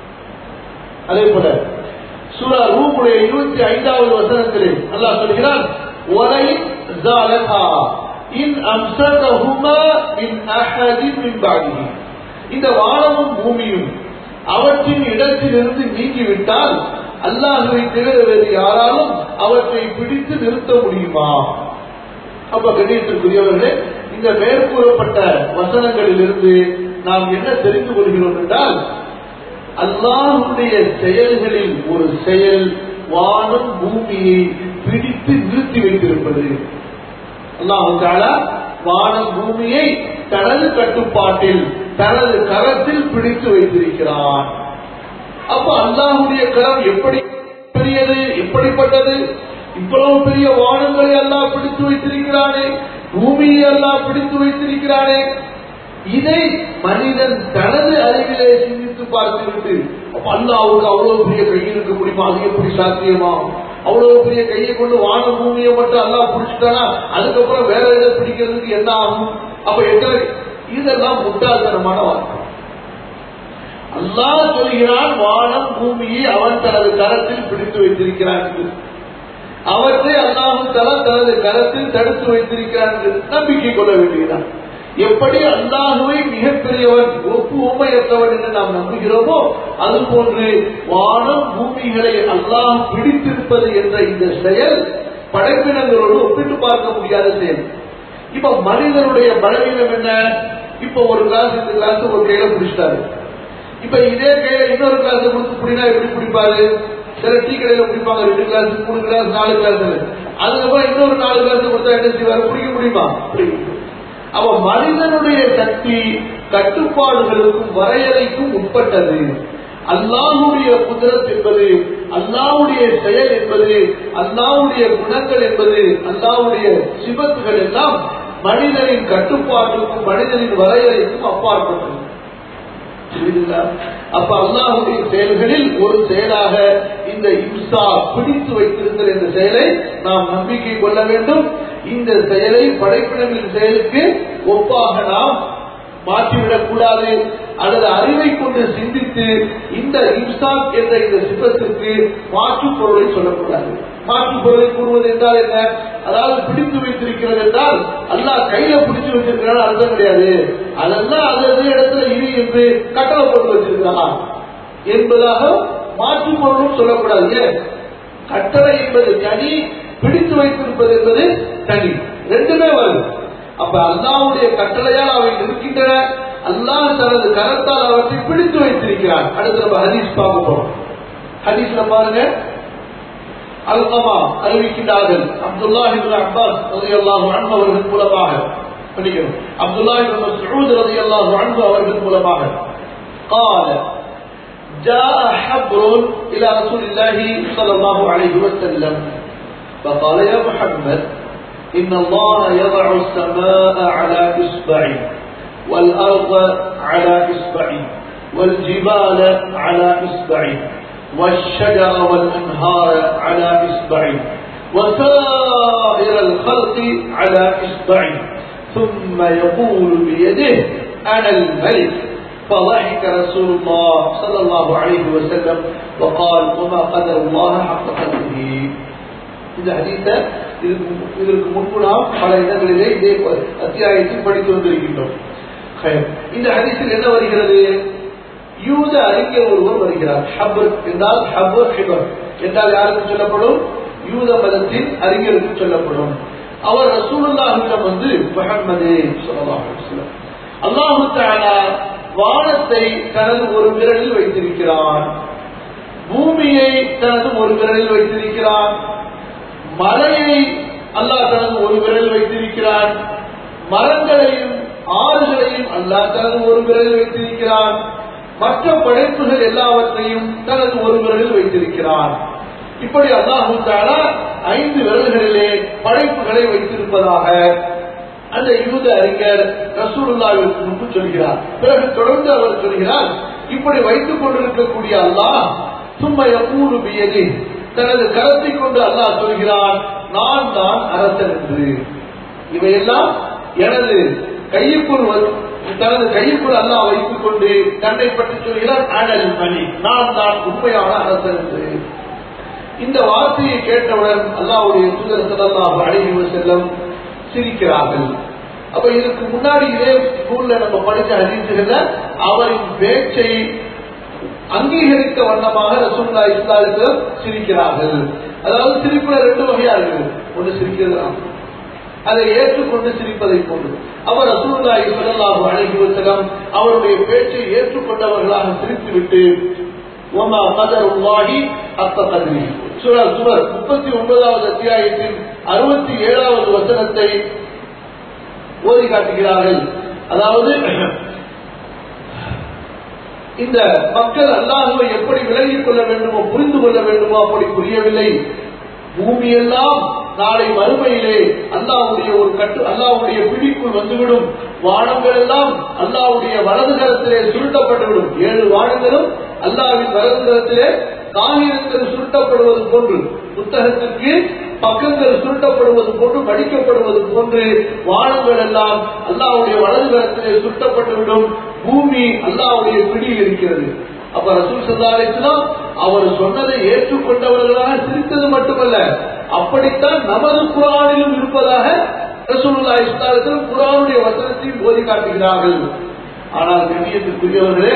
அதே போல சூரா ரூமுடைய இருபத்தி ஐந்தாவது வசனத்திலே அல்லாஹ் சொல்கிறான் وَلَئِنْ زَالَتَا إِنْ أَمْسَكَهُمَا مِنْ أَحَدٍ مِنْ بَعْدِهِ இந்த வானமும் பூமியும் அவற்றின் இடத்திலிருந்து நீங்கிவிட்டால் அல்லாஹுவை தவிர வேறு யாராலும் அவற்றை பிடித்து நிறுத்த முடியுமா அப்ப கணேசத்திற்குரியவர்களே இந்த மேற்கூறப்பட்ட வசனங்களிலிருந்து நாம் என்ன தெரிந்து கொள்கிறோம் என்றால் அல்லாஹுடைய செயல்களில் ஒரு செயல் வானம் பூமியை பிடித்து நிறுத்தி வைத்திருப்பது அல்லாஹு வானம் பூமியை தனது கட்டுப்பாட்டில் தனது கரத்தில் பிடித்து வைத்திருக்கிறான் அப்ப அல்லாஹுடைய கரம் எப்படி பெரியது எப்படிப்பட்டது இவ்வளவு பெரிய வானங்களை எல்லாம் பிடித்து வைத்திருக்கிறானே பூமியை எல்லாம் பிடித்து வைத்திருக்கிறானே இதை மனிதன் தனது அறிவிலே சிந்தித்து பார்த்துவிட்டு அப்ப அல்லாவுக்கு அவ்வளவு பெரிய கை இருக்க முடியுமா அது எப்படி சாத்தியமா அவ்வளவு பெரிய கையை கொண்டு வான பூமியை மட்டும் அல்லா பிடிச்சிட்டானா அதுக்கப்புறம் வேற எதை பிடிக்கிறதுக்கு என்ன ஆகும் அப்ப எத்தனை இதெல்லாம் முட்டாள்தனமான வார்த்தை அல்லாஹ் சொல்கிறான் வானம் பூமியை அவன் தனது கரத்தில் பிடித்து வைத்திருக்கிறான் என்று. அவற்றை அல்லாஹு தலா தனது கரத்தில் தடுத்து வைத்திருக்கிறான் என்று நம்பிக்கை கொள்ள வேண்டியதுதான் எப்படி அல்லாஹுவை மிகப்பெரியவன் ஒப்பு உண்மையற்றவன் என்று நாம் நம்புகிறோமோ அது போன்று வானம் பூமிகளை அல்லாஹ் பிடித்திருப்பது என்ற இந்த செயல் படைப்பினங்களோடு ஒப்பிட்டு பார்க்க முடியாத செயல் இப்ப மனிதனுடைய பலவீனம் என்ன இப்ப ஒரு கிளாஸ் இந்த கிளாஸ் ஒரு கையில பிடிச்சிட்டாரு இப்ப இதே கையில இன்னொரு கிளாஸ் கொடுத்து பிடினா எப்படி பிடிப்பாரு சில டீ கடையில பிடிப்பாங்க ரெண்டு கிளாஸ் மூணு கிளாஸ் நாலு கிளாஸ் அதுக்கப்புறம் இன்னொரு நாலு கிளாஸ் கொடுத்தா என்ன செய்வாரு பிடிக்க முடியுமா பிடிக்க அவ மனிதனுடைய சக்தி கட்டுப்பாடுகளுக்கும் வரையறைக்கும் உட்பட்டது அல்லாஹுடைய குதிரத் என்பது அல்லாஹுடைய செயல் என்பது அல்லாஹுடைய குணங்கள் என்பது அல்லாஹுடைய சிபத்துகள் எல்லாம் மனிதனின் கட்டுப்பாட்டுக்கும் மனிதனின் வரையறைக்கும் அப்பாற்பட்டது புரியுதுங்களா? அப்ப அல்லாஹுடைய செயல்களில் ஒரு செயலாக இந்த இம்சா பிடித்து வைத்திருத்தல் என்ற செயலை நாம் நம்பிக்கை கொள்ள வேண்டும் இந்த செயலை படைப்பினங்களின் செயலுக்கு ஒப்பாக நாம் மாற்றிவிடக் கூடாது அல்லது அறிவை கொண்டு சிந்தித்து இந்த இம்சாக் என்ற இந்த சிப்பத்திற்கு மாற்று பொருளை சொல்லக்கூடாது மாற்று பொருளை கூறுவது என்றால் என்ன அதாவது பிடித்து வைத்திருக்கிறது என்றால் அல்லாஹ் கையில பிடிச்சு வச்சிருக்கிறான் அர்த்தம் கிடையாது அதெல்லாம் அதது இடத்துல இரு என்று கட்டளை போட்டு வச்சிருக்கிறான் என்பதாக மாற்று பொருளும் சொல்லக்கூடாது ஏன் கட்டளை என்பது தனி பிடித்து வைத்திருப்பது என்பது தனி ரெண்டுமே வருது அப்ப அல்லாவுடைய கட்டளையால் அவை இருக்கின்றன அல்லாஹ் தனது கரத்தால் அவற்றை பிடித்து வைத்திருக்கிறான் அடுத்து நம்ம ஹதீஸ் பார்க்க போறோம் ஹதீஸ்ல பாருங்க அல்கமா அறிவிக்கின்றார்கள் அப்துல்லா இப்னு அப்பாஸ் ரலியல்லாஹு அன்ஹு அவர்கள் மூலமாக பண்ணிக்கிறோம் அப்துல்லா இப்னு மஸ்ஊத் ரலியல்லாஹு அன்ஹு அவர்கள் மூலமாக قال جاء حبر إلى رسول الله صلى الله عليه وسلم فقال يا محمد إن الله يضع السماء على إصبع والأرض على إصبع والجبال على إصبع والشجر والأنهار على إصبع وسائر الخلق على إصبع ثم يقول بيده أنا الملك فضحك رسول الله صلى الله عليه وسلم وقال وما قدر الله حق قدره இந்த ஹதீஸ இதுக்கு இதற்கு முன்பு நாம் பல இடங்களிலே இதே அத்தியாயத்தில் படித்து வந்திருக்கின்றோம் இந்த ஹதீஸில் என்ன வருகிறது யூத அறிஞர் ஒருவர் வருகிறார் ஹபர் என்றால் ஹபர் ஹிபர் என்றால் யாருக்கு சொல்லப்படும் யூத மதத்தின் அறிஞருக்கு சொல்லப்படும் அவர் ரசூலுல்லாஹிடம் வந்து முஹம்மது ஸல்லல்லாஹு அலைஹி வஸல்லம் அல்லாஹு தஆலா வானத்தை தனது ஒரு விரலில் வைத்திருக்கிறான் பூமியை தனது ஒரு விரலில் வைத்திருக்கிறான் மலையை அல்லாஹ் தனது ஒரு விரலில் வைத்திருக்கிறான் மரங்களையும் ஆறுகளையும் அல்லாஹ் தனது ஒரு விரலில் வைத்திருக்கிறான் மற்ற படைப்புகள் எல்லாவற்றையும் தனது ஒரு விரலில் வைத்திருக்கிறான் இப்படி அல்லாஹு தாலா ஐந்து விரல்களிலே படைப்புகளை வைத்திருப்பதாக அந்த யூத அறிஞர் ரசூலுல்லாவிற்கு முன்பு சொல்கிறார் பிறகு தொடர்ந்து அவர் சொல்கிறார் இப்படி வைத்துக் கொண்டிருக்கக்கூடிய அல்லாஹ் சும்மா எப்பூடு பியதி தனது கரத்தை கொண்டு அல்லாஹ் சொல்கிறான் நான் தான் அரசன் என்று இவையெல்லாம் எனது கையுக்குள் தனது கையுக்குள் அல்லாஹ் வைத்துக் கொண்டு தன்னை பற்றி சொல்கிறார் அனல் மணி நான் தான் உண்மையான அரசன் என்று இந்த வார்த்தையை கேட்டவுடன் அல்லாவுடைய தூதர் சல்லாஹ் அழகி செல்லம் சிரிக்கிறார்கள் அப்ப இதுக்கு முன்னாடி இதே ஸ்கூல்ல நம்ம படிச்ச ஹதீசுகள்ல அவரின் பேச்சை அங்கீகரித்த வண்ணமாக ரசூல்லா இஸ்லாலுக்கு சிரிக்கிறார்கள் அதாவது சிரிப்புல ரெண்டு வகையா இருக்குது ஒன்று சிரிக்கிறது அதை ஏற்றுக்கொண்டு சிரிப்பதை போன்று அவர் ரசூல்லா இஸ்லாஹு அழகி செல்லம் அவருடைய பேச்சை ஏற்றுக்கொண்டவர்களாக சிரித்துவிட்டு ஒமா கதர் உருவாகி அத்த கதிரி சுரர் சுவர் முப்பத்தி ஒன்பதாவது அத்தியாயத்தின் அறுபத்தி ஏழாவது வசனத்தை ஓதி காட்டுகிறார்கள் அதாவது இந்த மக்கள் அல்லாஹுவை எப்படி விலகிக் கொள்ள வேண்டுமோ புரிந்து கொள்ள வேண்டுமோ அப்படி புரியவில்லை பூமி எல்லாம் நாளை மறுமையிலே அல்லாவுடைய ஒரு கட்டு அல்லாவுடைய பிடிக்குள் வந்துவிடும் வானங்கள் எல்லாம் அல்லாவுடைய வலது கரத்திலே சுருட்டப்பட்டுவிடும் ஏழு வானங்களும் அல்லாவின் வலது கரத்திலே காகிதங்கள் சுருட்டப்படுவது போன்று புத்தகத்திற்கு பக்கங்கள் சுருட்டப்படுவது போன்று மடிக்கப்படுவது போன்று வானங்கள் எல்லாம் அல்லாவுடைய வலது கரத்திலே சுருட்டப்பட்டுவிடும் பூமி அல்லாவுடைய பிடியில் இருக்கிறது அப்ப ரசூல் சல்லாலேஸ்லாம் அவர் சொன்னதை ஏற்றுக்கொண்டவர்களாக சிரித்தது மட்டுமல்ல அப்படித்தான் நமது குரானிலும் இருப்பதாக ரசூலுல்லா இஸ்லாத்திலும் குரானுடைய வசனத்தையும் போதி காட்டுகிறார்கள் ஆனால் கண்ணியத்திற்குரியவர்களே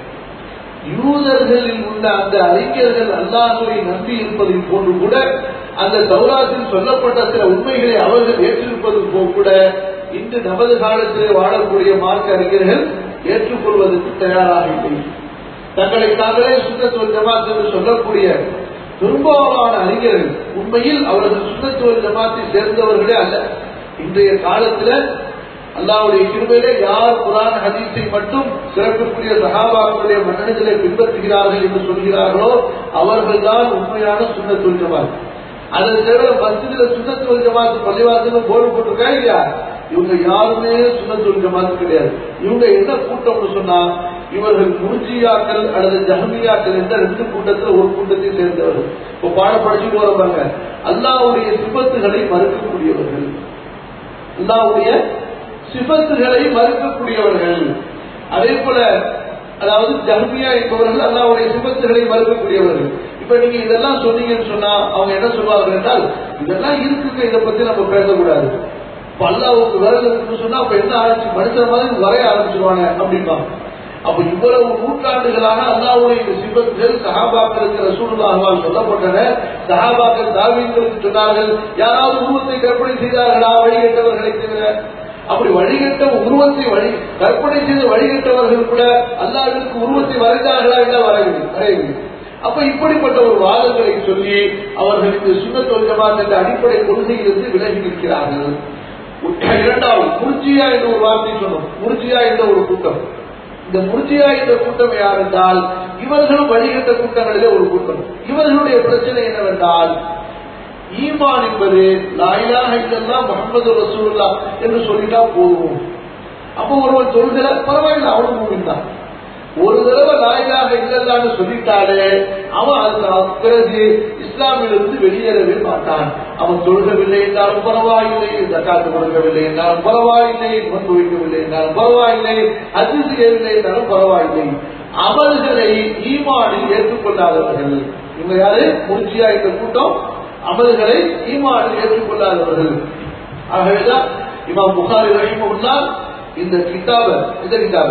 யூதர்களில் உள்ள அந்த அறிஞர்கள் அல்லாஹுவை நம்பி இருப்பதை போன்று கூட அந்த தௌராத்தில் சொல்லப்பட்ட சில உண்மைகளை அவர்கள் ஏற்றிருப்பது போல் கூட இன்று நமது காலத்திலே வாழக்கூடிய மார்க்க அறிஞர்கள் ஏற்றுக்கொள்வதற்கு தயாராக இல்லை தங்களை தாங்களே சுண்ணத்துவல் ஜமாத் என்று சொல்லக்கூடிய பெரும்பாலான அறிஞர்கள் உண்மையில் அவர்கள் சுண்ணத்துவல் ஜமாத்தை சேர்ந்தவர்களே அல்ல இன்றைய காலத்துல அல்லாவுடைய கிருமையிலே யார் குரான் ஹதீஸை மட்டும் சிறப்புக்குரிய சகாபாக்களுடைய மன்னர்களை பின்பற்றுகிறார்கள் என்று சொல்கிறார்களோ அவர்கள் தான் உண்மையான சுண்ணத்துவல் ஜமாத் அதை தவிர மசிதில சுண்ணத்துவல் ஜமாத் பள்ளிவாசலும் போர்டு போட்டிருக்கா இல்லையா இவங்க யாருமே சுண்ணத்துவல் ஜமாத் கிடையாது இவங்க என்ன கூட்டம்னு சொன்னா இவர்கள் முர்ஜியாக்கள் அல்லது ஜஹமியாக்கள் என்ற ரெண்டு கூட்டத்தில் ஒரு கூட்டத்தை சேர்ந்தவர்கள் இப்போ பாடம் படிச்சுட்டு வரப்பாங்க அல்லாவுடைய சிபத்துகளை மறுக்கக்கூடியவர்கள் அல்லாவுடைய சிபத்துகளை மறுக்கக்கூடியவர்கள் அதே போல அதாவது ஜஹமியா என்பவர்கள் அல்லாவுடைய சிபத்துகளை மறுக்கக்கூடியவர்கள் இப்ப நீங்க இதெல்லாம் சொன்னீங்கன்னு சொன்னா அவங்க என்ன சொல்லுவார்கள் என்றால் இதெல்லாம் இருக்குங்க இதை பத்தி நம்ம பேசக்கூடாது அல்லாவுக்கு விரல் இருக்குன்னு சொன்னா அப்ப என்ன ஆரம்பிச்சு மனுஷன் மாதிரி வரைய ஆரம்பிச்சிருவாங்க அப்படிம்பாங்க அப்ப இவ்வளவு நூற்றாண்டுகளாக அல்லாவுடைய இந்த சிபத்துகள் சகாபாக்களுக்கு ரசூலுல்லாஹால் சொல்லப்பட்டன சகாபாக்கள் தாவீன்களுக்கு சொன்னார்கள் யாராவது உருவத்தை கற்பனை செய்தார்களா வழிகட்டவர்களை தவிர அப்படி வழிகட்ட உருவத்தை வழி கற்பனை செய்த வழிகட்டவர்கள் கூட அல்லாவிற்கு உருவத்தை வரைந்தார்களா என்ன வரையவில்லை வரையவில்லை அப்ப இப்படிப்பட்ட ஒரு வாதங்களை சொல்லி அவர்கள் இந்த சுண்ணத்தொல் ஜமாத் என்ற அடிப்படை கொள்கையிலிருந்து விலகி நிற்கிறார்கள் இரண்டாவது முர்ஜியா என்ற ஒரு வார்த்தை சொன்னோம் முர்ஜியா என்ற ஒரு கூட்டம் இந்த முர்ஜியா என்ற கூட்டம் யார் என்றால் இவர்களும் வழிகட்ட கூட்டங்களிலே ஒரு கூட்டம் இவர்களுடைய பிரச்சனை என்னவென்றால் ஈமான் என்பது லாயிலாக இல்லல்லா முகமது ரசூல்லா என்று சொல்லிட்டா போதும் அப்போ ஒருவன் சொல்கிற பரவாயில்ல அவனும் மூவின் தான் ஒரு தடவை லாயிலாக இல்லல்லான்னு சொல்லிட்டாலே அவன் அதுக்கு பிறகு இஸ்லாமிலிருந்து வெளியேறவே மாட்டான் அவன் தொழுகவில்லை என்றாலும் பரவாயில்லை ஜக்காத்து கொடுக்கவில்லை என்றாலும் பரவாயில்லை நோன்பு வைக்கவில்லை என்றாலும் பரவாயில்லை அது செய்யவில்லை என்றாலும் பரவாயில்லை அமல்களை ஈமானில் ஏற்றுக்கொள்ளாதவர்கள் இவங்க யாரு முடிச்சியா இந்த கூட்டம் அமல்களை ஈமானில் ஏற்றுக்கொள்ளாதவர்கள் ஆகவேதான் இமாம் புகாரி ரஹிமகுல்லா இந்த கிதாப இந்த கிதாப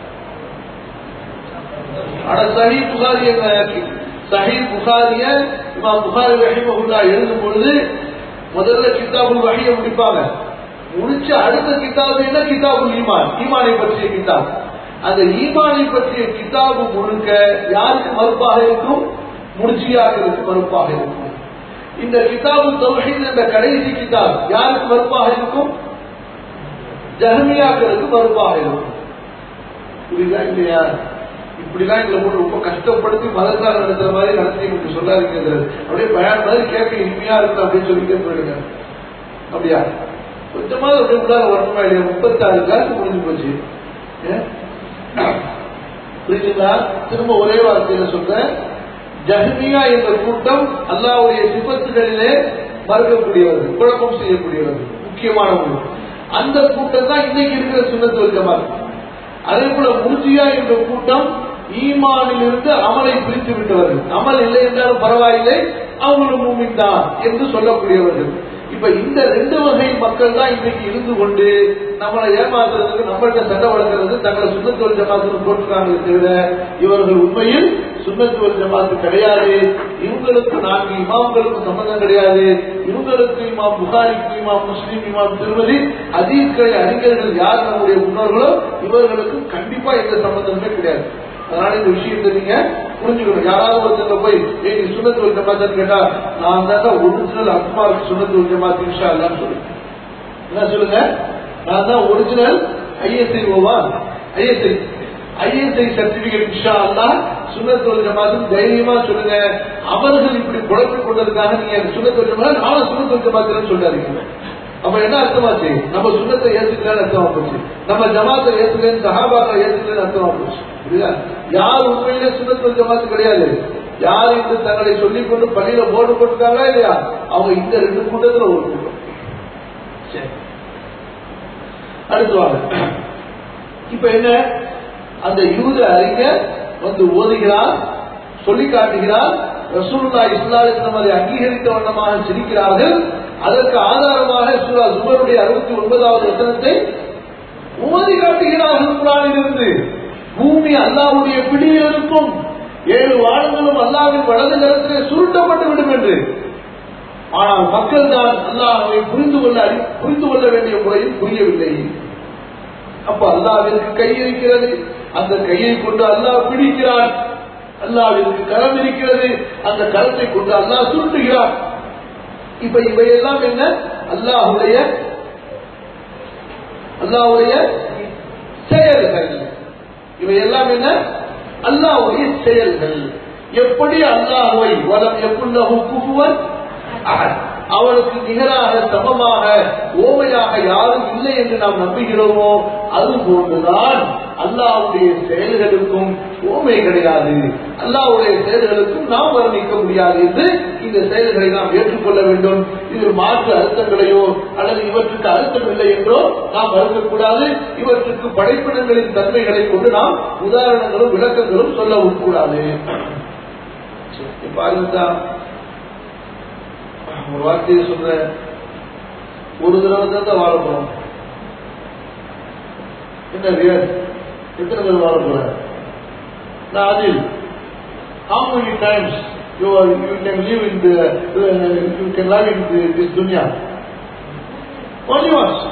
ஆனா சஹி புகாரி சஹி புகாரிய இமாம் புகாரி ரஹிமகுல்லா எழுதும் பொழுது முதல்ல கிதாபுல் வகையை முடிப்பாங்க முடிச்ச அடுத்த கிதாபு என்ன கிதாபுல் ஈமான் ஈமானை பற்றிய கிதாப் அந்த ஈமானை பற்றிய கிதாபு முழுக்க யாருக்கு மறுப்பாக இருக்கும் முடிச்சியாக்களுக்கு மறுப்பாக இருக்கும் இந்த கிதாபு தௌஹீத் என்ற கடைசி கிதாப் யாருக்கு மறுப்பாக இருக்கும் ஜஹமியாக்களுக்கு மறுப்பாக இருக்கும் புரியுதா இல்லையா இப்படிலாம் எங்களை போட்டு ரொம்ப கஷ்டப்படுத்தி மதத்தால் நடத்துற மாதிரி நடத்தி உங்களுக்கு சொல்லாதீங்க அப்படியே பயன் மாதிரி கேட்க இனிமையா இருக்கு அப்படின்னு சொல்லிட்டே போயிடுங்க அப்படியா கொஞ்சமாவது அப்படியே உள்ளார வரணுமா இல்லையா முப்பத்தாறு கிளாஸ் முடிஞ்சு போச்சு ஏன்? புரியுதுங்களா திரும்ப ஒரே வார்த்தையில சொல்றேன் ஜஹ்மியா என்ற கூட்டம் அல்லாவுடைய சிபத்துகளிலே மறுக்கக்கூடியவர்கள் குழப்பம் செய்யக்கூடியவர்கள் முக்கியமானவர்கள் அந்த கூட்டம் தான் இன்னைக்கு இருக்கிற சுண்ணத்து வர்க்கமாக அதே போல முர்ஜியா என்ற கூட்டம் ஈமானில் இருந்து அமலை பிரித்து விட்டவர்கள் அமல் இல்லை என்றாலும் பரவாயில்லை அவங்களும் மூமின் தான் என்று சொல்லக்கூடியவர்கள் இப்ப இந்த ரெண்டு வகை மக்கள் தான் இன்னைக்கு இருந்து கொண்டு நம்மளை ஏமாத்துறதுக்கு நம்மள்கிட்ட சண்டை வளர்க்கறது தங்களை சுண்ணத்துவல் ஜமாத்துன்னு போட்டுருக்காங்களே தவிர இவர்கள் உண்மையில் சுண்ணத்துவல் ஜமாத்து கிடையாது இவங்களுக்கு நான்கு இமாம்களுக்கு சம்பந்தம் கிடையாது இவங்களுக்கு இமாம் புகாரிக்கு இமாம் முஸ்லீம் இமாம் திருமதி அதீஸ்களை அறிஞர்கள் யார் நம்முடைய முன்னோர்களோ இவர்களுக்கு கண்டிப்பா எந்த சம்பந்தமே கிடையாது அதனால இந்த விஷயத்தை நீங்க புரிஞ்சுக்கணும் யாராவது ஒருத்தங்க போய் ஏய் நீ சுண்ணத்து வச்ச மாத்தான்னு கேட்டா நான் தான் ஒரிஜினல் அக்மாருக்கு சுண்ணத்து வச்ச மாத்தி விஷா எல்லாம் சொல்லுங்க என்ன சொல்லுங்க நான் தான் ஒரிஜினல் ஐஎஸ்ஐ ஓவா ஐஎஸ்ஐ ஐஎஸ்ஐ சர்டிபிகேட் விஷா எல்லாம் சுண்ணத்து வச்ச மாத்தம் தைரியமா சொல்லுங்க அவர்கள் இப்படி குழப்பிக் கொண்டதுக்காக நீங்க சுண்ணத்து வச்ச மாதிரி நானும் சுண்ணத்து வச்ச மாத்திரன்னு சொல்லாதீங்க அப்ப என்ன அர்த்தமாச்சு நம்ம சுண்ணத்தை ஏத்துக்கலன்னு அர்த்தமா போச்சு நம்ம ஜமாத்தை ஏத்துக்கலன்னு சஹாபாக்களை ஏத்துக்கலன்னு அர்த்தமா போச்சு புரியுதா யார் உண்மையிலே சுண்ணத்து ஜமாத்து கிடையாது யார் இன்று தங்களை சொல்லிக் கொண்டு பள்ளியில போர்டு போட்டுருக்காங்களா இல்லையா அவங்க இந்த ரெண்டு கூட்டத்துல ஒரு கூட்டம் சரி அடுத்து வாங்க இப்ப என்ன அந்த யூத அறிஞர் வந்து ஓதுகிறார் சொல்லி காட்டுகிறார் ரசூலுல்லா இஸ்லாமின் அதை அங்கீகரித்த வண்ணமாக சிரிக்கிறார்கள் அதற்கு ஆதாரமாக சூரா சுமருடைய அறுபத்தி ஒன்பதாவது வசனத்தை ஓதி காட்டுகிறார்கள் குரானிலிருந்து பூமி அல்லாவுடைய பிடியில் இருக்கும் ஏழு வாரங்களும் அல்லாவின் வலது கரத்திலே சுருட்டப்பட்டு விடும் என்று ஆனால் மக்கள் தான் அல்லாஹை புரிந்து கொள்ள அறி- புரிந்து கொள்ள வேண்டிய முறையில் புரியவில்லை அப்ப அல்லாவிற்கு கை இருக்கிறது அந்த கையை கொண்டு அல்லாஹ் பிடிக்கிறான் அல்லாவிற்கு கரம் இருக்கிறது அந்த கரத்தை கொண்டு அல்லாஹ் சுருட்டுகிறான் இப்ப இவையெல்லாம் என்ன அல்லாஹுடைய அல்லாஹுடைய செயல்கள் இவையெல்லாம் என்ன அல்லாஹுடைய செயல்கள் எப்படி அல்லாஹுவை வலம் எப்புள்ளஹு குஃபுவன் அஹத். அவனுக்கு நிகராக சமமாக ஓமையாக யாரும் இல்லை என்று நாம் நம்புகிறோமோ அது போன்றுதான் அல்லாஹ்வுடைய செயல்களுக்கும் ஓமை கிடையாது அல்லாஹ்வுடைய செயல்களுக்கும் நாம் வர்ணிக்க முடியாது என்று இந்த செயல்களை நாம் ஏற்றுக்கொள்ள வேண்டும் இதில் மாற்று அர்த்தங்களையோ அல்லது இவற்றுக்கு அர்த்தம் இல்லை என்றோ நாம் மறுக்கக்கூடாது இவற்றுக்கு படைப்பினங்களின் தன்மைகளை கொண்டு நாம் உதாரணங்களும் விளக்கங்களும் சொல்லவும் கூடாது இப்ப அதுதான் ஒரு வார்த்தையை சொல்றேன் ஒரு தடவை தான் வாழ போறோம் என்ன ரியல் எத்தனை பேர் வாழ போற நான் அதில் how many times you are you can live in the uh, you can live in the, this dunya only once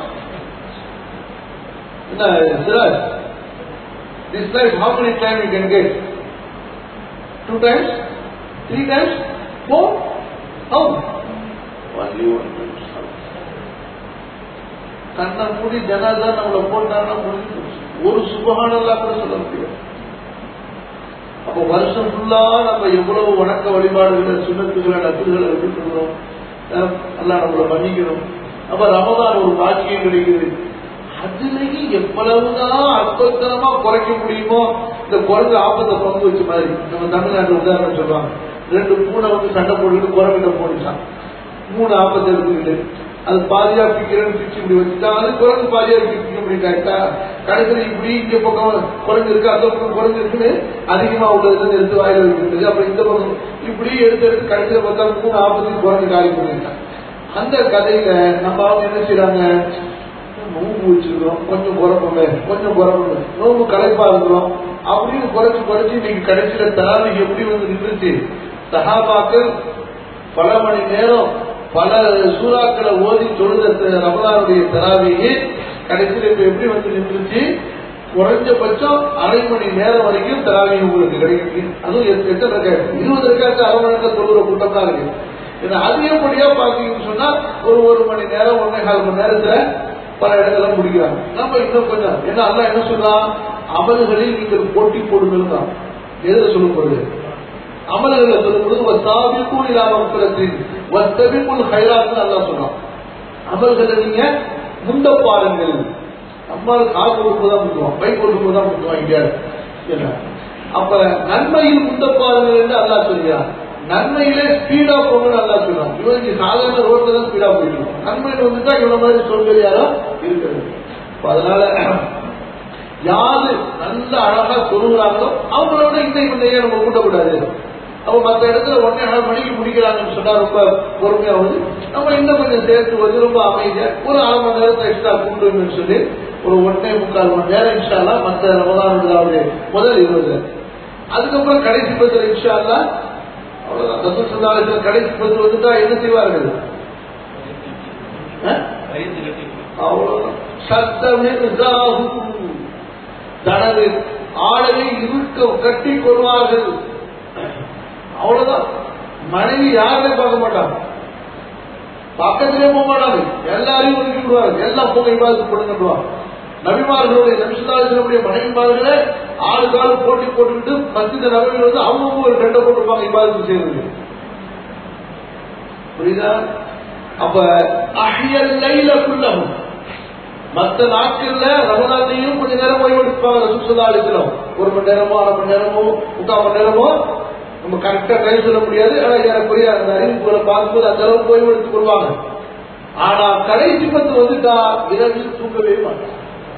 என்ன Siraj this life how many times you can get two times three times four how only one time கண்ணை மூடி ஜனாதா நம்மளை போட்டாங்கன்னா முடிஞ்சு போச்சு. ஒரு சுபகானல்லா கூட சொல்ல முடியாது அப்போ வருஷம் ஃபுல்லா நம்ம எவ்வளவு வணக்க வழிபாடுகளை சுண்ணத்துகளை நத்துகளை விட்டுக்கிறோம் எல்லாம் நம்மளை மன்னிக்கணும் அப்ப ரமதான் ஒரு பாக்கியம் கிடைக்குது அதுலயும் எவ்வளவுதான் அற்பத்தனமா குறைக்க முடியுமோ இந்த குரங்கு ஆபத்தை பங்கு வச்ச மாதிரி நம்ம தமிழ்நாட்டுல உதாரணம் சொல்லுவாங்க ரெண்டு பூனை வந்து சண்டை போட்டுக்கிட்டு குரங்கிட்ட போனிச்சான் மூணு ஆபத்து எடுத்துக்கிட்டு அது பாதியா பிக்கிறேன்னு பிச்சு இப்படி வச்சுட்டா அது குரங்கு பாதியா பிக்க முடியாட்டா கடைசியில் இப்படி இங்க பக்கம் குரங்கு இருக்கு அந்த பக்கம் குரங்கு இருக்குன்னு அதிகமா உள்ளதுல எடுத்து வாயில வைக்கிறது அப்புறம் இந்த பக்கம் இப்படி எடுத்து எடுத்து கடைசியில் பார்த்தா மூணு ஆபத்துக்கு குரங்கு காலி பண்ணிட்டான் அந்த கதையில நம்ம அவங்க என்ன செய்யறாங்க நோம்பு வச்சிருக்கிறோம் கொஞ்சம் குறப்பமே கொஞ்சம் குறப்பமே நோம்பு களைப்பா இருக்கிறோம் அப்படின்னு குறைச்சு குறைச்சு இன்னைக்கு கடைசியில தராவி எப்படி வந்து நின்றுச்சு சஹாபாக்கள் பல மணி நேரம் பல சூறாக்களை ஓதி தொழுத ரமலானுடைய தராவியே கடைசியில் இப்ப எப்படி வந்து நின்றுச்சு குறைஞ்சபட்சம் அரை மணி நேரம் வரைக்கும் தராவி உங்களுக்கு கிடைக்குது அதுவும் எத்த- எத்தனை இருக்காது இருபது இருக்காச்சு அரை மணி நேரத்தில் தொழுகிற கூட்டம் தான் இருக்கு ஏன்னா அதிகப்படியா பாத்தீங்கன்னு சொன்னா ஒரு ஒரு மணி நேரம் ஒன்னே கால் மணி நேரத்துல பல இடத்துல முடிக்கிறாங்க நம்ம இன்னும் கொஞ்சம் ஏன்னா அல்லாஹ் என்ன சொல்றான் அமல்களில் நீங்கள் போட்டி போடுங்கள் தான் எதுல சொல்லப்படுது அமல்களை சொல்லும்போது வசாபிக்கும் இல்லாமல் பிறத்தின் வத்தபிக்குள் ஹைராத்னு அல்லா சொன்னான் அமல்களை நீங்க முந்த பாருங்கள் நம்மால் காசு கொடுக்கும்போது தான் முந்துவோம் பைக் கொடுக்கும்போது தான் முந்துவோம் இந்தியாவில் என்ன அப்ப நன்மையில் முந்த பாருங்கள் என்று அல்லா சொல்கிறான் நன்மையிலே ஸ்பீடா போகணும்னு அல்லா சொல்றான் இவனுக்கு சாதாரண ரோட்ல தான் ஸ்பீடா போயிட்டு இருக்கும் நன்மையில் வந்துட்டா இவன மாதிரி சொல்கள் யாரும் இருக்கிறது அப்ப அதனால யாரு நல்ல அழகா சொல்லுகிறாங்களோ அவங்களோட இந்த இவனையே நம்ம கூட்டக்கூடாது அப்ப மற்ற இடத்துல ஒன்னே நாலு மணிக்கு முடிக்கிறாங்கன்னு சொன்னா ரொம்ப பொறுமையா வந்து நம்ம இன்னும் கொஞ்சம் சேர்த்து வந்து ரொம்ப அமைதியா ஒரு அரை மணி நேரத்தை எக்ஸ்ட்ரா கூட்டுன்னு சொல்லி ஒரு ஒன்னே முக்கால் மணி நேரம் இன்ஷால்லா மற்ற ரமதானுடைய முதல் இருபது அதுக்கப்புறம் கடைசி பத்துல இன்ஷால்லா அவ்வளவுதான் ரசூல் சல்லாஹ் கடைசி பத்து வந்துட்டா என்ன செய்வார்கள் ஆ? அவ்வளவுதான் சத்தமே தனது ஆடலை இருக்க கட்டி கொள்வார்கள் அவ்வளவுதான் மனைவி யாருமே பார்க்க மாட்டாங்க பக்கத்திலே போக மாட்டாங்க எல்லாரையும் ஒதுக்கி விடுவாங்க எல்லாம் போக இவாதத்து பண்ணுங்கன்றுவாங்க நபிமார்களுடைய நபிசுல்லாசனுடைய மனைவிமார்களே ஆளு காலு போட்டி போட்டுக்கிட்டு மத்திய நபர்கள் வந்து அவங்கவுங்க ஒரு கண்டை போட்டுருப்பாங்க இவாதத்து செய்யறது புரியுதா அப்ப அஹியல் லைல குல்லஹும் மத்த நாட்கள்ல ரமதானையும் கொஞ்ச நேரம் ஓய்வெடுப்பாங்க சுற்றுலாலயத்திலும் ஒரு மணி நேரமோ அரை மணி நேரமோ முக்கால் மணி நேரமோ நம்ம கரெக்டா டைம் சொல்ல முடியாது ஆனா ஏறக்குறைய அந்த அறிவிப்புகளை பார்க்கும்போது அந்த அளவுக்கு ஓய்வெடுத்துக் கொள்வாங்க ஆனா கடைசி பத்து வந்துட்டா இரவில் தூங்கவே மாட்டாங்க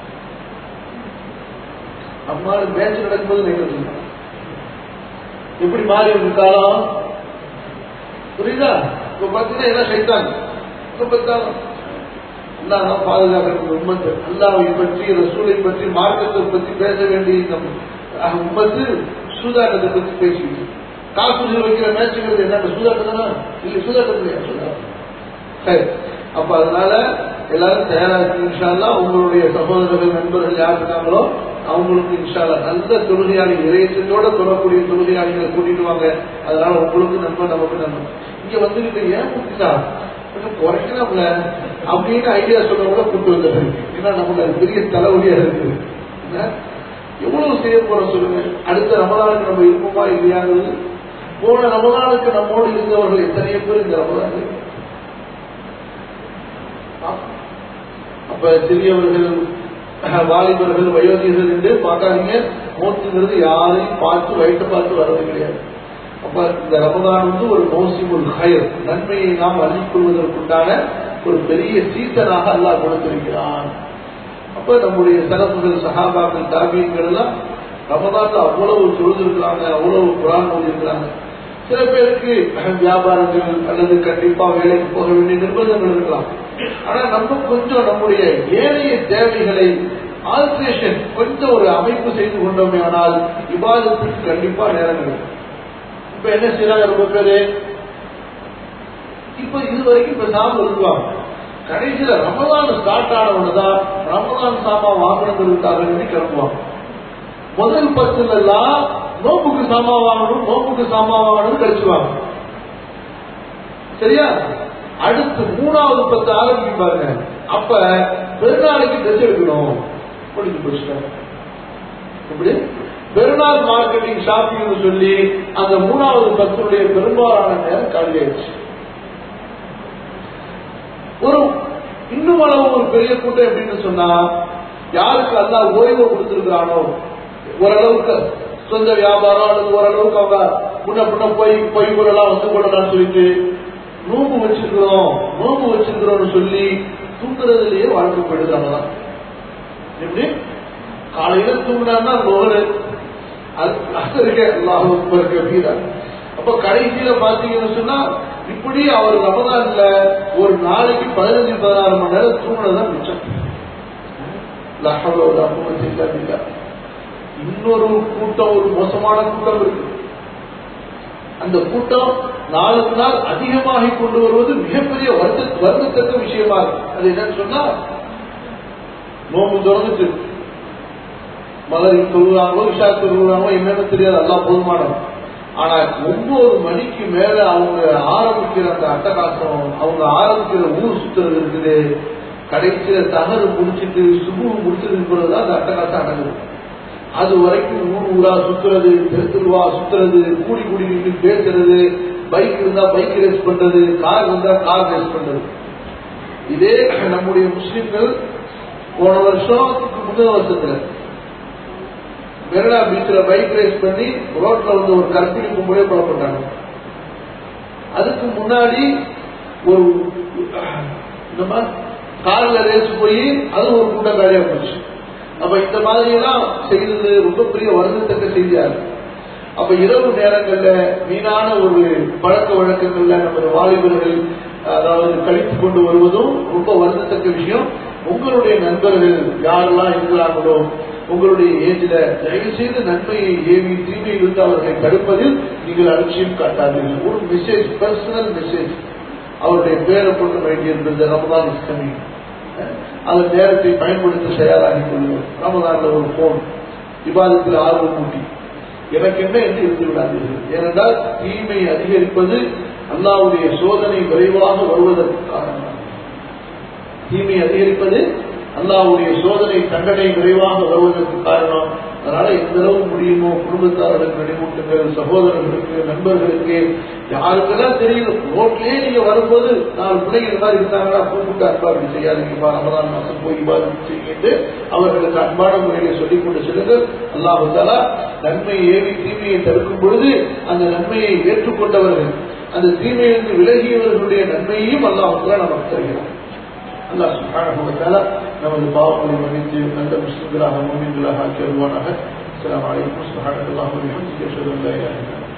அம்மாடு மேட்ச் நடக்கும்போது நிகழ்ச்சி எப்படி மாறி இருக்கு காலம் புரியுதா இப்ப பாத்தீங்கன்னா எல்லாம் சைத்தான் இப்ப பார்த்தாலும் அல்லாஹ் தான் பாதுகாக்கிறது உம்மத்து அல்லாவை பற்றி ரசூலை பற்றி மார்க்கத்தை பற்றி பேச வேண்டிய இந்த அஹ், உம்மத்து சூதாட்டத்தை பற்றி பேசிக்கிட்டு காசு வைக்கிற மேட்சுங்கிறது என்ன சூதாட்டம்னா இல்ல சூதாட்டம் இல்லையா சூதாட்டம் சரி அப்ப அதனால எல்லாரும் தயாராக இன்ஷால்லா உங்களுடைய சகோதரர்கள் நண்பர்கள் யார் இருக்காங்களோ அவங்களுக்கு இன்ஷால்லா நல்ல தொழுகையாளி இறையத்தோட தொடரக்கூடிய தொழுகையாளிகளை கூட்டிட்டு வாங்க அதனால உங்களுக்கு நண்பன் நமக்கு நண்பன் இங்க வந்துகிட்டு ஏன் முக்கிட்டா கொஞ்சம் குறைக்கலாம்ல அப்படின்னு ஐடியா சொல்றவங்கள கூட்டு வந்துடுறது ஏன்னா நமக்கு அது பெரிய தலைவலியா இருக்கு என்ன? எவ்வளவு செய்ய போறோம் சொல்லுங்க அடுத்த ரமதானுக்கு நம்ம இருப்போமா இல்லையாங்கிறது போன ரமதானுக்கு நம்மோடு இருந்தவர்கள் எத்தனையோ பேர் இந்த ரமதானுக்கு அப்ப சிறியவர்கள் அஹ், வாலிபர்கள் வயோதிகர்கள் என்று பார்க்காதீங்க மோத்துங்கிறது யாரையும் பார்த்து வயிற்று பார்த்து வர்றது கிடையாது அப்ப இந்த ரமதான் வந்து ஒரு மோசிமுல் ஹயர் நன்மையை நாம் அள்ளிக்கொள்வதற்குண்டான ஒரு பெரிய சீசனாக அல்லாஹ் கொடுத்திருக்கிறான் அப்ப நம்முடைய சரப்புகள் சகாபாக்கள் தாபியங்கள் எல்லாம் ரமதான்ல அவ்வளவு தொழுதிருக்கிறாங்க அவ்வளவு குரான் ஓதிருக்கிறாங்க சில பேருக்கு வியாபாரங்கள் அல்லது கண்டிப்பா வேலைக்கு போக வேண்டிய நிர்பந்தங்கள் இருக்கலாம் ஆனா நம்ம கொஞ்சம் நம்முடைய ஏனைய தேவைகளை ஆல்ட்ரேஷன் கொஞ்சம் ஒரு அமைப்பு செய்து கொண்டோமே ஆனால் விவாதத்துக்கு கண்டிப்பா நேரம் கிடைக்கும் இப்ப என்ன செய்யறாங்க ரொம்ப பேரு இப்ப இது வரைக்கும் இப்ப சாமி இருக்குவாங்க கடைசியில ரமதான் ஸ்டார்ட் ஆனவனதான் ரமதான் சாமா வாங்கணுங்கிறதுக்காக வேண்டி கிளம்புவாங்க முதல் பத்துல எல்லாம் நோம்புக்கு சாமா வாங்கணும் நோம்புக்கு சாமா வாங்கணும்னு கழிச்சுவாங்க சரியா அடுத்து மூணாவது பத்து ஆரம்பிக்கும் பாருங்க அப்ப பெருநாளைக்கு ட்ரெஸ் எடுக்கணும் முடிஞ்சு போச்சுட்டாங்க எப்படி பெருநாள் மார்க்கெட்டிங் ஷாப்பிங் சொல்லி அந்த மூணாவது பத்தினுடைய பெரும்பாலான நேரம் காலியாயிடுச்சு ஒரு இன்னும் அளவு ஒரு பெரிய கூட்டம் எப்படின்னு சொன்னா யாருக்கு அல்லா ஓய்வு கொடுத்திருக்கிறானோ ஓரளவுக்கு சொந்த வியாபாரம் அல்லது ஓரளவுக்கு அவங்க முன்ன பின்ன போய் பொய் பொருளெல்லாம் வந்து கொள்ளலாம்னு சொல்லிட்டு நோம்பு வச்சிருக்கிறோம் நோம்பு வச்சிருக்கிறோம்னு சொல்லி தூங்குறதுலயே வாழ்க்கை போயிடுறாங்க தான் எப்படி காலையில தூங்கினான்னா நோரு அசருக்க அல்லாஹ் கபீரா அப்ப கடைசியில பாத்தீங்கன்னு சொன்னா இப்படி அவர் ரமதான்ல ஒரு நாளைக்கு பதினஞ்சு பதினாறு மணி நேரம் தூங்கினதான் மிச்சம் லஹவல குவத்த இல்லா பில்லா. இன்னொரு கூட்டம் ஒரு மோசமான கூட்டம் இருக்கு அந்த கூட்டம் நாளுக்கு நாள் அதிகமாகி கொண்டு வருவது மிகப்பெரிய வருத்த வருந்தத்தக்க விஷயமா இருக்கு அது என்னன்னு சொன்னா நோம்பு திறந்துட்டு மலரில் தொழுகிறாங்களோ விஷா தொழுகிறாங்களோ என்னன்னு தெரியாது எல்லாம் போதுமானது ஆனா ஒன்பது மணிக்கு மேல அவங்க ஆரம்பிக்கிற அந்த அட்டகாசம் அவங்க ஆரம்பிக்கிற ஊர் சுத்துறது இருக்குது கடைசியில தகரு முடிச்சிட்டு சுபு முடிச்சதுக்கு பிறகுதான் அந்த அட்டகாசம் அடங்குது அது வரைக்கும் ஊர் ஊரா சுத்துறது தெருத்துருவா சுத்துறது கூடி கூடி நின்று பேசுறது பைக் இருந்தா பைக் ரேஸ் பண்றது கார் இருந்தா கார் ரேஸ் பண்றது இதே நம்முடைய முஸ்லிம்கள் போன வருஷத்துக்கு முந்தின வருஷத்துல மெரினா பீச்சில் பைக் ரேஸ் பண்ணி ரோட்ல வந்து ஒரு கற்பிணி கும்பலே கொலை பண்ணாங்க அதுக்கு முன்னாடி ஒரு நம்ம கார்ல ரேஸ் போய் அது ஒரு கூட்டம் காலியா போச்சு அப்ப இந்த மாதிரி எல்லாம் செய்தது ரொம்ப பெரிய வருந்தத்தக்க செய்தியா இருக்கு அப்ப இரவு நேரங்கள்ல வீணான ஒரு பழக்க வழக்கங்கள்ல நமது வாலிபர்கள் அதாவது கழித்து கொண்டு வருவதும் ரொம்ப வருந்தத்தக்க விஷயம் உங்களுடைய நண்பர்கள் யாரெல்லாம் இருக்கிறாங்களோ உங்களுடைய ஏஜ்ல தயவு செய்து நன்மையை ஏவி தீமையிலிருந்து அவர்களை தடுப்பதில் நீங்கள் அலட்சியம் காட்டாதீர்கள் ஒரு மெசேஜ் பர்சனல் மெசேஜ் அவருடைய பேரை கொண்டு வேண்டியிருந்தது ரமதான் இஸ் கமிங் அந்த நேரத்தை பயன்படுத்த தயாராகி கொள்ளுங்கள் ரமதான்ல ஒரு போன் விவாதத்தில் ஆர்வம் மூட்டி எனக்கு என்ன என்று இருந்து விடாதீர்கள் ஏனென்றால் தீமை அதிகரிப்பது அல்லாவுடைய சோதனை விரைவாக வருவதற்கு காரணம் தீமை அதிகரிப்பது அல்லாவுடைய சோதனை தண்டனை விரைவாக வருவதற்கு காரணம் அதனால எந்த அளவு முடியுமோ குடும்பத்தார்களுக்கு நினைவூட்டுங்கள் சகோதரர்களுக்கு நண்பர்களுக்கு யாருக்கெல்லாம் தெரியும் ரோட்லயே நீங்க வரும்போது நாலு பிள்ளைங்க இந்த மாதிரி இருந்தாங்கன்னா கூப்பிட்டு அன்பா இப்படி செய்யாதீங்கப்பா ரமதான் மாசம் போய் இவ்வாறு செய்யுங்க அவர்களுக்கு அன்பான முறையில சொல்லிக் கொண்டு செல்லுங்கள் அல்லாஹாலா நன்மையை ஏவி தீமையை தடுக்கும் பொழுது அந்த நன்மையை ஏற்றுக்கொண்டவர்கள் அந்த தீமையிலிருந்து விலகியவர்களுடைய நன்மையையும் அல்லாஹாலா நமக்கு தருகிறார் அல்லாஹ் சுப்ஹானஹு வ தஆலா நமது பாவங்களை மன்னித்து நல்ல முஸ்லிம்களாக மூமின்களாக ஆக்கி வருவானாக அஸ்ஸலாமு அலைக்கும் சுப்ஹானல்லாஹி வ பிஹம்திஹி அஷ்ஹது அன் லா இலாஹா இல்லா